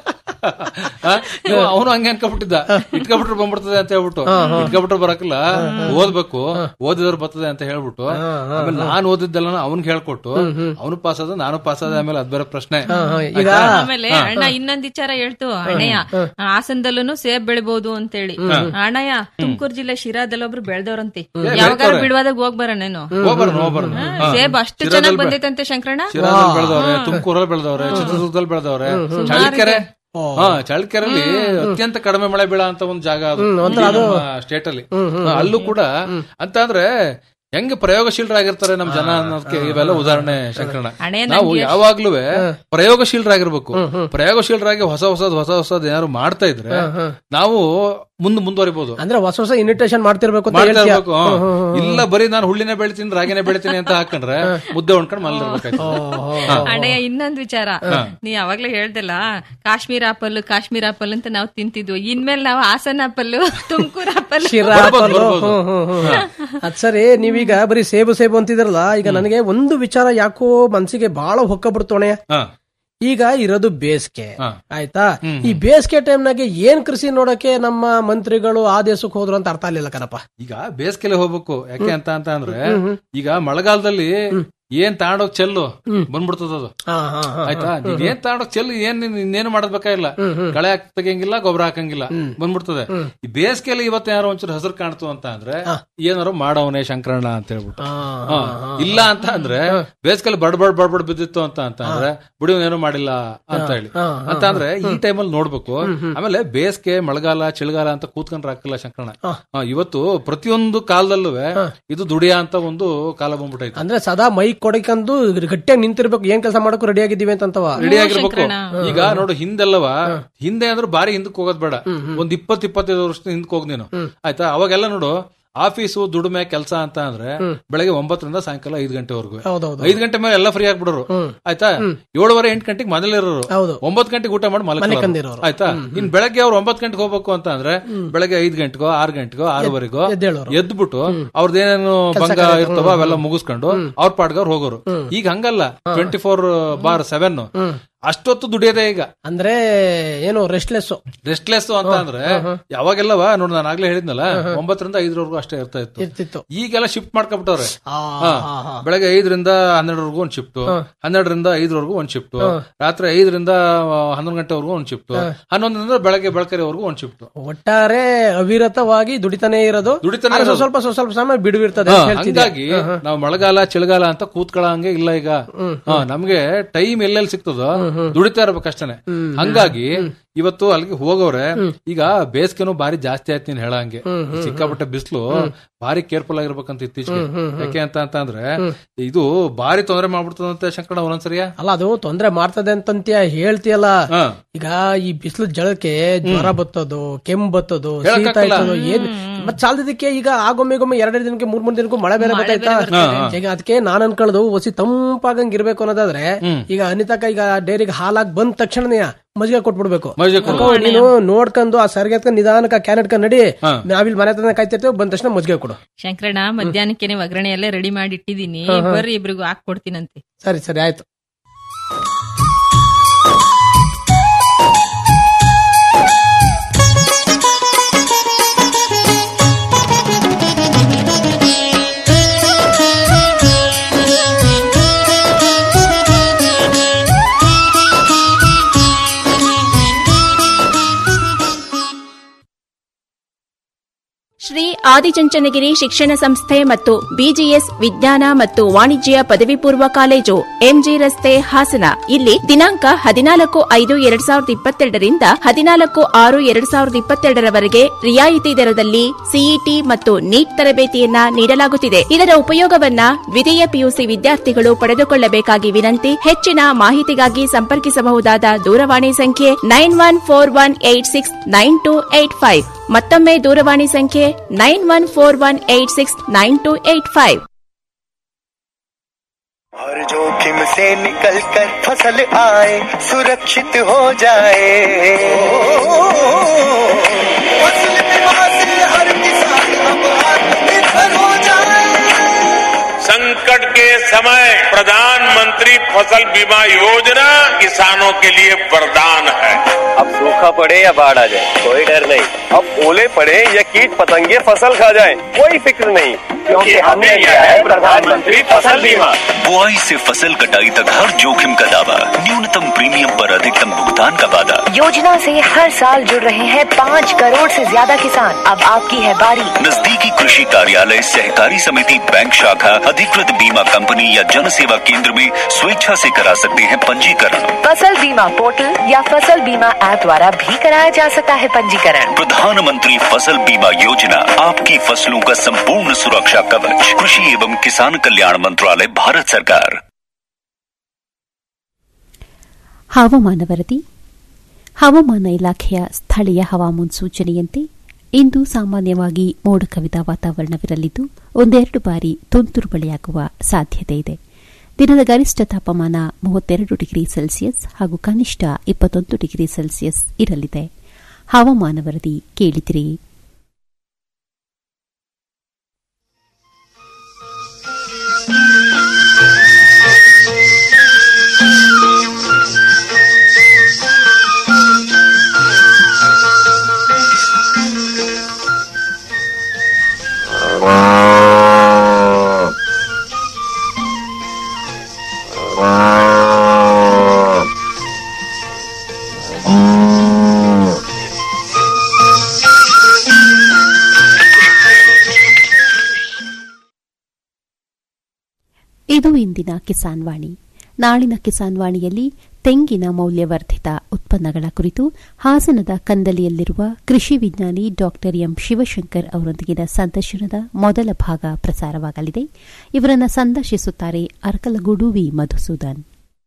ಅವನು ಹಂಗೆ ಅನ್ಕೊಬಿಟ್ಟಿದ್ದ ಇಟ್ಕೊಬಿಟ್ರೆ ಬಂದ್ಬಿಡ್ತದೆ ಅಂತ ಹೇಳ್ಬಿಟ್ಟು ಇಟ್ಕೊಬಿಟ್ರೆ ಬರಕಿಲ್ಲ ಓದ್ಬೇಕು ಓದಿದವ್ರು ಬರ್ತದೆ ಅಂತ ಹೇಳ್ಬಿಟ್ಟು ಆಮೇಲೆ ನಾನ್ ಓದಿದ್ದೆಲ್ಲ ಅವ್ನ್ಗೆ ಹೇಳ್ಕೊಟ್ಟು ಅವನು ಪಾಸ್ ಆದ ನಾನು ಪಾಸ್ ಆದ ಆಮೇಲೆ ಅದ್ ಬೇರೆ ಪ್ರಶ್ನೆ ಈಗ ಆಮೇಲೆ ಅಣ್ಣ ಇನ್ನೊಂದ್ ವಿಚಾರ ಹೇಳ್ತು ಅಣ್ಣಯ್ಯ ಹಾಸನದಲ್ಲೂ ಸೇಬ್ ಬೆಳಿಬಹುದು ಅಂತೇಳಿ ಅಣ್ಣಯ್ಯ ತುಮಕೂರು ಜಿಲ್ಲೆ ಶಿರಾದಲ್ಲಿ ಒಬ್ರು ಬೆಳ್ದವ್ರಂತೆ ಯಾವಾಗಾರ ಬಿಡುವಾದಾಗ ಹೋಗ್ ಬರ ನೀನು ಹೋಗ್ಬಾರ್ದು ಹೋಗ್ಬಾರ್ದು ಸೇಬ್ ಅಷ್ಟು ಚೆನ್ನಾಗ್ ಬಂದೈತಂತೆ ಶಂಕರಣ್ಣ ಶಿರಾದಲ್ಲಿ ಬೆಳೆದವ್ರೆ ತುಮಕೂರಲ್ಲಿ ಬೆಳೆದವ್ರೆ ಚಿತ್ರದುರ್ಗದಲ್ಲಿ ಬೆಳೆದವ್ರೆ ಚಳ್ಳಕೆರೆ ಹಾ ಚಳ್ಳಕೆರೆಯಲ್ಲಿ ಅತ್ಯಂತ ಕಡಿಮೆ ಮಳೆ ಬೀಳ ಅಂತ ಒಂದು ಜಾಗ ಅದು ಸ್ಟೇಟ್ ಅಲ್ಲಿ ಹಾ, ಅಲ್ಲೂ ಕೂಡ ಅಂತ ಅಂದ್ರೆ ಹೆಂಗೆ ಪ್ರಯೋಗಶೀಲರಾಗಿರ್ತಾರೆ ನಮ್ ಜನ ಅನ್ನೋದಕ್ಕೆ ಇವೆಲ್ಲ ಉದಾಹರಣೆ ಶಂಕರಣ್ಣ ಅಣ್ಣಯ್ಯ ನಾವು ಯಾವಾಗ್ಲೂ ಪ್ರಯೋಗಶೀಲರಾಗಿರ್ಬೇಕು ಪ್ರಯೋಗಶೀಲರಾಗಿ ಹೊಸ ಹೊಸದ್ ಹೊಸ ಹೊಸದ್ ಏನಾದ್ರು ಮಾಡ್ತಾ ಇದ್ರೆ ನಾವು ಮುಂದೆ ಮುಂದುವರಿಬಹುದು ಅಂದ್ರೆ ಹೊಸ ಹೊಸ ಇನ್ವಿಟೇಷನ್ ಮಾಡ್ತಿರ್ಬೇಕು ಅಂತ ಮಾಡ್ತಾ ಹೇಳ್ತೀಯ. ಇರ್ಬೇಕು ಹ್ಮ್. ಇಲ್ಲ ಬರೀ ನಾನು ಹುಳ್ಳಿನೇ ಬೆಳಿತೀನಿ ರಾಗಿನೇ ಬೆಳಿತೀನಿ ಅಂತ ಹಾಕೊಂಡ್ರೆ ಮುದ್ದೆ ಉಣ್ಕೊಂಡು ಮಲ್ಲಿರ್ಬೇಕಾಯ್ತು ಅಣ್ಣಯ್ಯ ಇನ್ನೊಂದ್ ವಿಚಾರ ನೀ ಯಾವಾಗ್ಲೂ ಹೇಳ್ದಲ್ಲ ಕಾಶ್ಮೀರ ಆಪಲ್ ಕಾಶ್ಮೀರ ಆಪಲ್ ಅಂತ ನಾವು ತಿಂತಿದ್ವು ಇನ್ಮೇಲೆ ನಾವು ಹಾಸನ ಆಪಲ್ ತುಮಕೂರು ಆಪಲ್ ಶಿರಾ ಬರ್ಬೋದು, ಹಾಕೊಂಡು, ಬರ್ಬೋದು. ಹ್ಮ್, ಹ್ಮ್, ಹ್ಮ್. ಅದ್ ಸರಿ ನೀವೀಗ ಬರೀ ಸೇಬು ಸೇಬು ಅಂತಿದ್ರಲ್ಲ ಈಗ ನನಗೆ ಒಂದು ವಿಚಾರ ಯಾಕೋ ಮನ್ಸಿಗೆ ಬಹಳ ಹೊಕ್ಕಬಿಡ್ತೋಣೆ ಹಾ ಈಗ ಇರೋದು ಬೇಸಿಗೆ ಹಾ. ಆಯ್ತಾ ಈ ಬೇಸಿಗೆ ಟೈಮ್ನಾಗೆ ಏನ್ ಕೃಷಿ ನೋಡಕ್ಕೆ ನಮ್ಮ ಮಂತ್ರಿಗಳು ಆ ದೇಶಕ್ಕೆ ಹೋದ್ರು ಅಂತ ಅರ್ಥ ಆಗ್ಲಿಲ್ಲ ಕಣಪ್ಪ ಈಗ ಬೇಸಿಗೆಲೆ ಹೋಗ್ಬೇಕು ಯಾಕೆ ಅಂತ ಅಂತ ಅಂದ್ರೆ ಈಗ ಮಳೆಗಾಲದಲ್ಲಿ ಏನ್ ತಗೊಂಡೋಗ್ ಚೆಲ್ಲು ಬಂದ್ಬಿಡ್ತದ ಅದು ಹಾ ಹಾ ಹಾ ಆಯ್ತಾ ನೀನ್ ಏನ್ ತಗೊಂಡೋಗ್ ಚೆಲ್ಲು ಏನ್ ನೀನ್ ಇನ್ನೇನು ಮಾಡಬೇಕಾಗಿಲ್ಲ ಕಳೆ ಹಾಕ್ ತೆಗಿಯಂಗಿಲ್ಲ ಗೊಬ್ಬರ ಹಾಕಂಗಿಲ್ಲ ಬಂದ್ಬಿಡ್ತದೆ ಈ ಬೇಸಿಗೆಯಲ್ಲಿ ಇವತ್ತು ಯಾರೋ ಒಂಚೂರು ಹಸಿರು ಕಾಣ್ತು ಅಂತ ಅಂದ್ರೆ ಏನಾರು ಮಾಡವನೇ ಶಂಕರಣ್ಣ ಅಂತ ಹೇಳ್ಬಿಟ್ಟು ಹಾ. ಇಲ್ಲ ಅಂತ ಅಂದ್ರೆ ಬೇಸಿಗೆಯಲ್ಲಿ ಬಡ್ ಬಡ್ ಬಡ್ ಬಡ್ ಬಿದ್ದಿತ್ತು ಅಂತ ಅಂತ ಅಂದ್ರೆ ಬಿಡಿ ಏನು ಮಾಡಿಲ್ಲ ಅಂತ ಹೇಳಿ ಅಂತ ಅಂದ್ರೆ ಈ ಟೈಮಲ್ಲಿ ನೋಡ್ಬೇಕು ಆಮೇಲೆ ಬೇಸಿಗೆ ಮಳೆಗಾಲ ಚಳಿಗಾಲ ಅಂತ ಕೂತ್ಕೊಂಡ್ರೆ ಹಾಕಿಲ್ಲ ಶಂಕರಣ್ಣ ಹಾ, ಇವತ್ತು ಪ್ರತಿಯೊಂದು ಕಾಲದಲ್ಲೂ ಇದು ದುಡಿಯ ಅಂತ ಒಂದು ಕಾಲ ಬಂದ್ಬಿಟ್ಟೈತೆ ಅಂದ್ರೆ ಸದಾ ಮೈ ಕೊಡಕಂದು ಗಟ್ಟಿಯಾಗಿ ನಿಂತಿರ್ಬೇಕು ಏನ್ ಕೆಲಸ ಮಾಡಕ್ಕೂ ರೆಡಿ ಆಗಿದ್ದೀವಿ ಅಂತವ ರೆಡಿ ಆಗಿರ್ಬೇಕು ಈಗ ನೋಡು ಹಿಂದೆಲ್ಲವ ಹಿಂದೆ ಅಂದ್ರೆ ಬಾರಿ ಹಿಂದಕ್ ಹೋಗೋದ್ ಬೇಡ ಒಂದ್ ಇಪ್ಪತ್ ಇಪ್ಪತ್ತೈದು ವರ್ಷದ ಹಿಂದಕ್ ಹೋಗ್ ನೀನು ಆಯ್ತಾ ಅವಾಗೆಲ್ಲ ನೋಡು ಆಫೀಸು ದುಡಿಮೆ ಕೆಲಸ ಅಂತ ಅಂದ್ರೆ ಬೆಳಗ್ಗೆ ಒಂಬತ್ತರಿಂದ ಸಾಯಂಕಾಲ ಐದು ಗಂಟೆವರೆಗೂ ಹೌದೌದು ಐದು ಗಂಟೆ ಮೇಲೆ ಎಲ್ಲ ಫ್ರೀ ಆಗ್ಬಿಡೋರು ಆಯ್ತಾ ಏಳುವರೆ ಎಂಟು ಗಂಟೆಗೆ ಮನೇಲಿರೋರು ಹೌದು. ಒಂಬತ್ತು ಗಂಟೆಗೆ ಊಟ ಮಾಡಿ ಮಲಗಿರೋರು ಮಲ್ಕೊಂಡಿರೋರು. ಆಯ್ತಾ ಇನ್ ಬೆಳಗ್ಗೆ ಅವ್ರು ಒಂಬತ್ತು ಗಂಟೆಗೆ ಹೋಗ್ಬೇಕು ಅಂತ ಅಂದ್ರೆ ಬೆಳಗ್ಗೆ ಐದು ಗಂಟೆಗೋ ಆರು ಗಂಟೆಗೋ ಆರೂವರೆಗೋ ಎದ್ದೇಳೋರು. ಎದ್ಬಿಟ್ಟು ಅವ್ರದ್ದೇನೇನು ಭಂಗ ಇರ್ತಾವ ಅವೆಲ್ಲ ಮುಗಿಸ್ಕೊಂಡು ಅವ್ರ ಪಾಡ್ಗೆ ಅವ್ರು ಹೋಗೋರು ಈಗ ಹಂಗಲ್ಲ ಟ್ವೆಂಟಿ ಫೋರ್ ಬಾರ್ ಸೆವೆನ್ ಅಷ್ಟೊತ್ತು ದುಡಿಯೋದೇ ಈಗ ಅಂದ್ರೆ ಏನು ರೆಸ್ಟ್ಲೆಸ್ ರೆಸ್ಟ್ಲೆಸ್ ಅಂತ ಅಂದ್ರೆ ಯಾವಾಗೆಲ್ಲವ ನೋಡಿ ನಾನು ಆಗ್ಲೇ ಹೇಳಿದ್ನಲ್ಲ ಒಂಬತ್ತರಿಂದ ಐದರವರೆಗೂ ಅಷ್ಟೇ ಇರ್ತಾ ಇತ್ತು ಇರ್ತಿತ್ತು ಈಗೆಲ್ಲ ಶಿಫ್ಟ್ ಮಾಡ್ಕೊಬಿಟ್ಟವ್ರೆ ಆ, ಹಾ. ಹಾ, ಹಾ. ಬೆಳಗ್ಗೆ ಐದರಿಂದ ಹನ್ನೆರಡವರೆಗೂ ಒಂದ್ ಶಿಫ್ಟ್ ಹನ್ನೆರಡರಿಂದ ಐದರವರೆಗೂ ಒಂದ್ ಶಿಫ್ಟ್ ರಾತ್ರಿ ಐದರಿಂದ ಹನ್ನೊಂದು ಗಂಟೆವರೆಗೂ ಒಂದ್ ಶಿಫ್ಟ್ ಹನ್ನೊಂದರಿಂದ ಬೆಳಗ್ಗೆ ಬೆಳಕರಿವರೆಗೂ ಒಂದ್ ಶಿಫ್ಟ್ ಒಟ್ಟಾರೆ ಅವಿರತವಾಗಿ ದುಡಿತಾನೆ ಇರೋದು ದುಡಿತಾನೆ ಆದ್ರೆ ಇರೋದು. ಸ್ವಲ್ಪ ಸ್ವಲ್ಪ ಸ್ವಲ್ಪ ಸಮಯ ಬಿಡುವಿರ್ತದೆ ಅಂತ ಹೇಳ್ತಿದ್ದೆ. ಹಂಗಾಗಿ ನಾವು ಮಳೆಗಾಲ ಚಳಿಗಾಲ ಅಂತ ಕೂತ್ಕೊಳ್ಳಂಗೆ ಇಲ್ಲ ಈಗ ಹಾ, ನಮ್ಗೆ ಟೈಮ್ ಎಲ್ಲೆಲ್ಲಿ ಸಿಗ್ತದೋ ದುಡಿತಾ ಇರ್ಬೇಕಷ್ಟೇನೆ ಹಂಗಾಗಿ ಇವತ್ತು ಅಲ್ಲಿಗೆ ಹೋಗೋರೆ ಈಗ ಬೇಸಿಗೆನೂ ಬಾರಿ ಜಾಸ್ತಿ ಆಯ್ತು ನೀನ್ ಹೇಳಂಗೆ ಸಿಕ್ಕಾಪಟ್ಟೆ ಬಿಸಿಲು ಬಾರಿ ಕೇರ್ಫುಲ್ ಆಗಿರ್ಬೇಕಂತ ಇತ್ತೀಚೆಗೆ ಯಾಕೆ ಅಂತ ಅಂತ ಅಂದ್ರೆ ಇದು ಬಾರಿ ತೊಂದರೆ ಮಾಡ್ಬಿಡ್ತದಂತೆ ಶಂಕರಣ್ಣ ಒಂದೊಂದ್ಸರಿಯ ಅಲ್ಲ ಅದು ತೊಂದ್ರೆ ಮಾಡ್ತದೆ ಅಂತಂತ್ಯ ಹೇಳ್ತೀಯಲ್ಲ ಹಾ. ಈಗ ಈ ಬಿಸಿಲು ಜಳಕ್ಕೆ ಜ್ವರ ಬತ್ತದು ಕೆಮ್ಮು ಬತ್ತದು ಶೀತ ಹೇಳಕ್ಕಾಗಲ್ಲ. ಆಯ್ತದು ಏನ್ ಮತ್ ಸಾಲದಕ್ಕೆ ಈಗ ಆಗೊಮ್ಮೆ ಗೊಮ್ಮೆ ಎರಡೆರಡು ದಿನಕ್ಕೆ ಮೂರ್ ಮೂರ್ ದಿನಕ್ಕೂ ಮಳೆ ಬೇರೆ ಬರ್ತಾಯ್ತಾ ಈಗ ಅದಕ್ಕೆ ನಾನ್ ಅನ್ಕೊಳ್ಳೋದು ಒಸಿ ತಂಪಾಗಂಗ್ ಇರ್ಬೇಕು ಅನ್ನೋದಾದ್ರೆ ಈಗ ಅನಿತಕ್ಕ ಈಗ ಡೈರಿಗೆ ಹಾಲಾಗಿ ಬಂದ ತಕ್ಷಣನೇ ಮಜ್ಜಿಗೆ ಕೊಟ್ಬಿಡ್ಬೇಕು ಮಜ್ಜಿಗೆ ಅಕ್ಕ, ನೀನು ನೋಡ್ಕೊಂಡು ಆ ಸರ್ಗೆ ಎತ್ಕೊಂಡು ನಿಧಾನಕ್ಕ ಕ್ಯಾನ್ ಇಟ್ಕೊಂಡ್ ನಡಿ ನಾವಿಲ್ ಮನೆ ತನ ಕಾಯ್ತಿರ್ತೇವೆ ಬಂದ ತಕ್ಷಣ ಮಜ್ಜಿಗೆ ಕೊಡು ಶಂಕರಣ್ಣ ಮಧ್ಯಾಹ್ನಕ್ಕೆ ಒಗ್ಗರಣೆ ಎಲ್ಲ ರೆಡಿ ಮಾಡಿ ಇಟ್ಟಿದೀನಿ ಬರ್ರಿ ಇಬ್ರಿಗೂ ಹಾಕೊಡ್ತೀನಂತೆ ಸರಿ ಸರಿ ಆಯ್ತು ಶ್ರೀ ಆದಿಚುಂಚನಗಿರಿ ಶಿಕ್ಷಣ ಸಂಸ್ಥೆ ಮತ್ತು ಬಿಜಿಎಸ್ ವಿಜ್ಞಾನ ಮತ್ತು ವಾಣಿಜ್ಯ ಪದವಿ ಪೂರ್ವ ಕಾಲೇಜು ಎಂಜಿ ರಸ್ತೆ ಹಾಸನ ಇಲ್ಲಿ ದಿನಾಂಕ ಹದಿನಾಲ್ಕು ಐದು ಎರಡ್ ಸಾವಿರದ ಇಪ್ಪತ್ತೆರಡರಿಂದ ಹದಿನಾಲ್ಕು ಆರು ಎರಡ್ ಸಾವಿರದ ಇಪ್ಪತ್ತೆರಡರವರೆಗೆ ರಿಯಾಯಿತಿ ದರದಲ್ಲಿ ಸಿಇಟಿ ಮತ್ತು ನೀಟ್ ತರಬೇತಿಯನ್ನ ನೀಡಲಾಗುತ್ತಿದೆ ಇದರ ಉಪಯೋಗವನ್ನ ದ್ವಿತೀಯ ಪಿಯುಸಿ ವಿದ್ಯಾರ್ಥಿಗಳು ಪಡೆದುಕೊಳ್ಳಬೇಕಾಗಿ ವಿನಂತಿ ಹೆಚ್ಚಿನ ಮಾಹಿತಿಗಾಗಿ ಸಂಪರ್ಕಿಸಬಹುದಾದ ದೂರವಾಣಿ ಸಂಖ್ಯೆ nine one four one eight six nine two eight five ಮತ್ತೊಮ್ಮೆ ದೂರವಾಣಿ ಸಂಖ್ಯೆ nine one four one eight six nine two eight five हर जोखिम से निकल कर फसल आए सुरक्षित हो जाए फसल बीमा से हर किसान अब आत्मनिर्भर हो जाए संकट के समय प्रधानमंत्री फसल बीमा योजना किसानों के लिए वरदान है अब सूखा पड़े या बाढ़ आ जाए कोई डर नहीं अब ओले पड़े या कीट पतंगे फसल खा जाए कोई फिक्र नहीं क्योंकि हमने लिया है प्रधानमंत्री फसल बीमा बुआई से फसल कटाई तक हर जोखिम का दावा न्यूनतम प्रीमियम पर अधिकतम भुगतान का वादा योजना से हर साल जुड़ रहे हैं पाँच करोड़ से ज्यादा किसान अब आपकी है बारी नजदीकी कृषि कार्यालय सहकारी समिति बैंक शाखा अधिकृत बीमा कंपनी या जन सेवा केंद्र में स्वेच्छा से करा सकते हैं पंजीकरण फसल बीमा पोर्टल या फसल बीमा ऐप द्वारा भी कराया जा सकता है पंजीकरण प्रधानमंत्री फसल बीमा योजना आपकी फसलों का संपूर्ण सुरक्षा कवच कृषि एवं किसान कल्याण मंत्रालय भारत सरकार ಹವಾಮಾನ ವರದಿ ಹವಾಮಾನ ಇಲಾಖೆಯ ಸ್ಥಳೀಯ ಹವಾಮುನ್ಸೂಚನೆಯಂತೆ ಇಂದು ಸಾಮಾನ್ಯವಾಗಿ ಮೋಡ ಕವಿದ ವಾತಾವರಣವಿರಲಿದ್ದು ಒಂದೆರಡು ಬಾರಿ ತುಂತುರು ಮಳೆಯಾಗುವ ಸಾಧ್ಯತೆ ಇದೆ ದಿನದ ಗರಿಷ್ಠ ತಾಪಮಾನ ಮೂವತ್ತೆರಡು ಡಿಗ್ರಿ ಸೆಲ್ಸಿಯಸ್ ಹಾಗೂ ಕನಿಷ್ಠ ಇಪ್ಪತ್ತೊಂದು ಡಿಗ್ರಿ ಸೆಲ್ಸಿಯಸ್ ಇರಲಿದೆ ಹವಾಮಾನ ವರದಿ ಕೇಳಿದಿರಿ ಇದು ಇಂದಿನ ಕಿಸಾನ್ ವಾಣಿ ನಾಳಿನ ಕಿಸಾನ್ ವಾಣಿಯಲ್ಲಿ ತೆಂಗಿನ ಮೌಲ್ಯವರ್ಧಿತ ಉತ್ಪನ್ನಗಳ ಕುರಿತು ಹಾಸನದ ಕಂದಲಿಯಲ್ಲಿರುವ ಕೃಷಿ ವಿಜ್ಞಾನಿ ಡಾ ಎಂ ಶಿವಶಂಕರ್ ಅವರೊಂದಿಗಿನ ಸಂದರ್ಶನದ ಮೊದಲ ಭಾಗ ಪ್ರಸಾರವಾಗಲಿದೆ ಇವರನ್ನು ಸಂದರ್ಶಿಸುತ್ತಾರೆ ಅರಕಲಗೂಡು ವಿ ಮಧುಸೂದನ್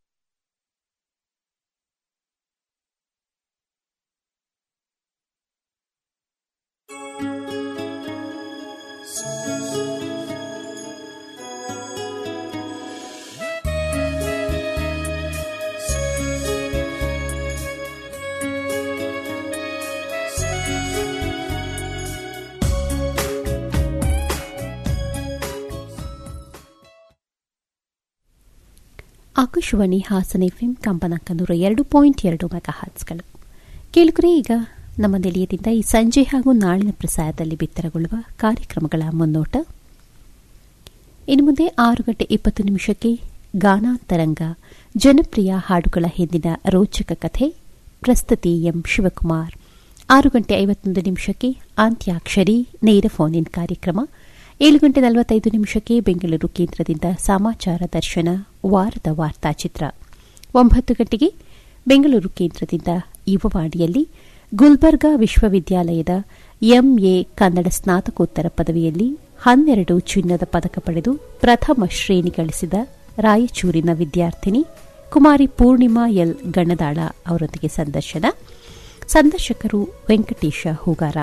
ಆಕಾಶವಾಣಿ ಹಾಸನ ಎಫ್ಎಂ ಕಂಪನಾಂಕ ನೂರ ಎರಡು ಪಾಯಿಂಟ್ ಎರಡು ಮೆಗಾ ಹಾಟ್ಸ್ಗಳು ಕೇಳುಗರೆ ಈಗ ನಮ್ಮ ನಿಲಯದಿಂದ ಈ ಸಂಜೆ ಹಾಗೂ ನಾಳಿನ ಪ್ರಸಾರದಲ್ಲಿ ಬಿತ್ತರಗೊಳ್ಳುವ ಕಾರ್ಯಕ್ರಮಗಳ ಮುನ್ನೋಟ ಇನ್ನು ಮುಂದೆ ಆರು ಗಂಟೆ ಇಪ್ಪತ್ತು ನಿಮಿಷಕ್ಕೆ ಗಾನಾಂತರಂಗ ಜನಪ್ರಿಯ ಹಾಡುಗಳ ಹಿಂದಿನ ರೋಚಕ ಕಥೆ ಪ್ರಸ್ತುತಿ ಎಂ ಶಿವಕುಮಾರ್ ಆರು ಗಂಟೆ ಐವತ್ತೊಂದು ನಿಮಿಷಕ್ಕೆ ಅಂತ್ಯಾಕ್ಷರಿ ನೇರ ಫೋನ್ ಇನ್ ಕಾರ್ಯಕ್ರಮ ಏಳು ಗಂಟೆ ನಲವತ್ತೈದು ನಿಮಿಷಕ್ಕೆ ಬೆಂಗಳೂರು ಕೇಂದ್ರದಿಂದ ಸಮಾಚಾರ ದರ್ಶನ ವಾರದ ವಾರ್ತಾಚಿತ್ರ ಒಂಬತ್ತು ಗಂಟೆಗೆ ಬೆಂಗಳೂರು ಕೇಂದ್ರದಿಂದ ಯುವವಾಣಿಯಲ್ಲಿ ಗುಲ್ಬರ್ಗಾ ವಿಶ್ವವಿದ್ಯಾಲಯದ ಎಂಎ ಕನ್ನಡ ಸ್ನಾತಕೋತ್ತರ ಪದವಿಯಲ್ಲಿ ಹನ್ನೆರಡು ಚಿನ್ನದ ಪದಕ ಪಡೆದು ಪ್ರಥಮ ಶ್ರೇಣಿ ಗಳಿಸಿದ ರಾಯಚೂರಿನ ವಿದ್ಯಾರ್ಥಿನಿ ಕುಮಾರಿ ಪೂರ್ಣಿಮಾ ಎಲ್ ಗಣದಾಳ ಅವರೊಂದಿಗೆ ಸಂದರ್ಶನ ಸಂದರ್ಶಕರು ವೆಂಕಟೇಶ ಹೂಗಾರ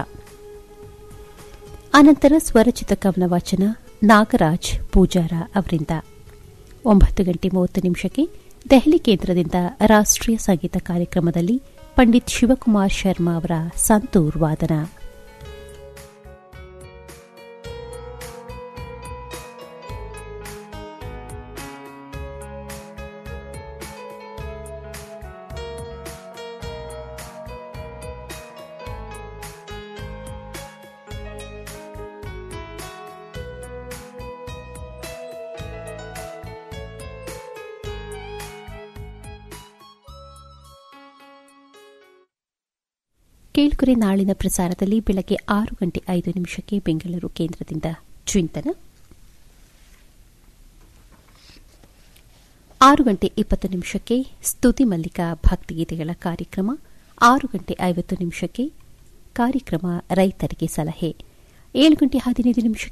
ಅನಂತರ ಸ್ವರಚಿತ ಕವನ ವಾಚನ ನಾಗರಾಜ್ ಪೂಜಾರ ಅವರಿಂದ ಒಂಬತ್ತು ಗಂಟೆ ಮೂವತ್ತು ನಿಮಿಷಕ್ಕೆ ದೆಹಲಿ ಕೇಂದ್ರದಿಂದ ರಾಷ್ಟೀಯ ಸಂಗೀತ ಕಾರ್ಯಕ್ರಮದಲ್ಲಿ ಪಂಡಿತ್ ಶಿವಕುಮಾರ್ ಶರ್ಮಾ ಅವರ ಸಂತೂರ್ ವಾದನ ಕೇಳುಗರೆ ನಾಳಿನ ಪ್ರಸಾರದಲ್ಲಿ ಬೆಳಗ್ಗೆ ಆರು ಗಂಟೆ ಐದು ನಿಮಿಷಕ್ಕೆ ಬೆಂಗಳೂರು ಕೇಂದ್ರದಿಂದ ಚಿಂತನ ಆರು ಗಂಟೆ ಇಪ್ಪತ್ತು ನಿಮಿಷಕ್ಕೆ ಸ್ತುತಿ ಮಲ್ಲಿಕ ಭಕ್ತಿಗೀತೆಗಳ ಕಾರ್ಯಕ್ರಮ ಆರು ಗಂಟೆ ಐವತ್ತು ನಿಮಿಷಕ್ಕೆ ಕಾರ್ಯಕ್ರಮ ರೈತರಿಗೆ ಸಲಹೆ ಏಳು ಗಂಟೆ ಹದಿನೈದು ನಿಮಿಷಕ್ಕೆ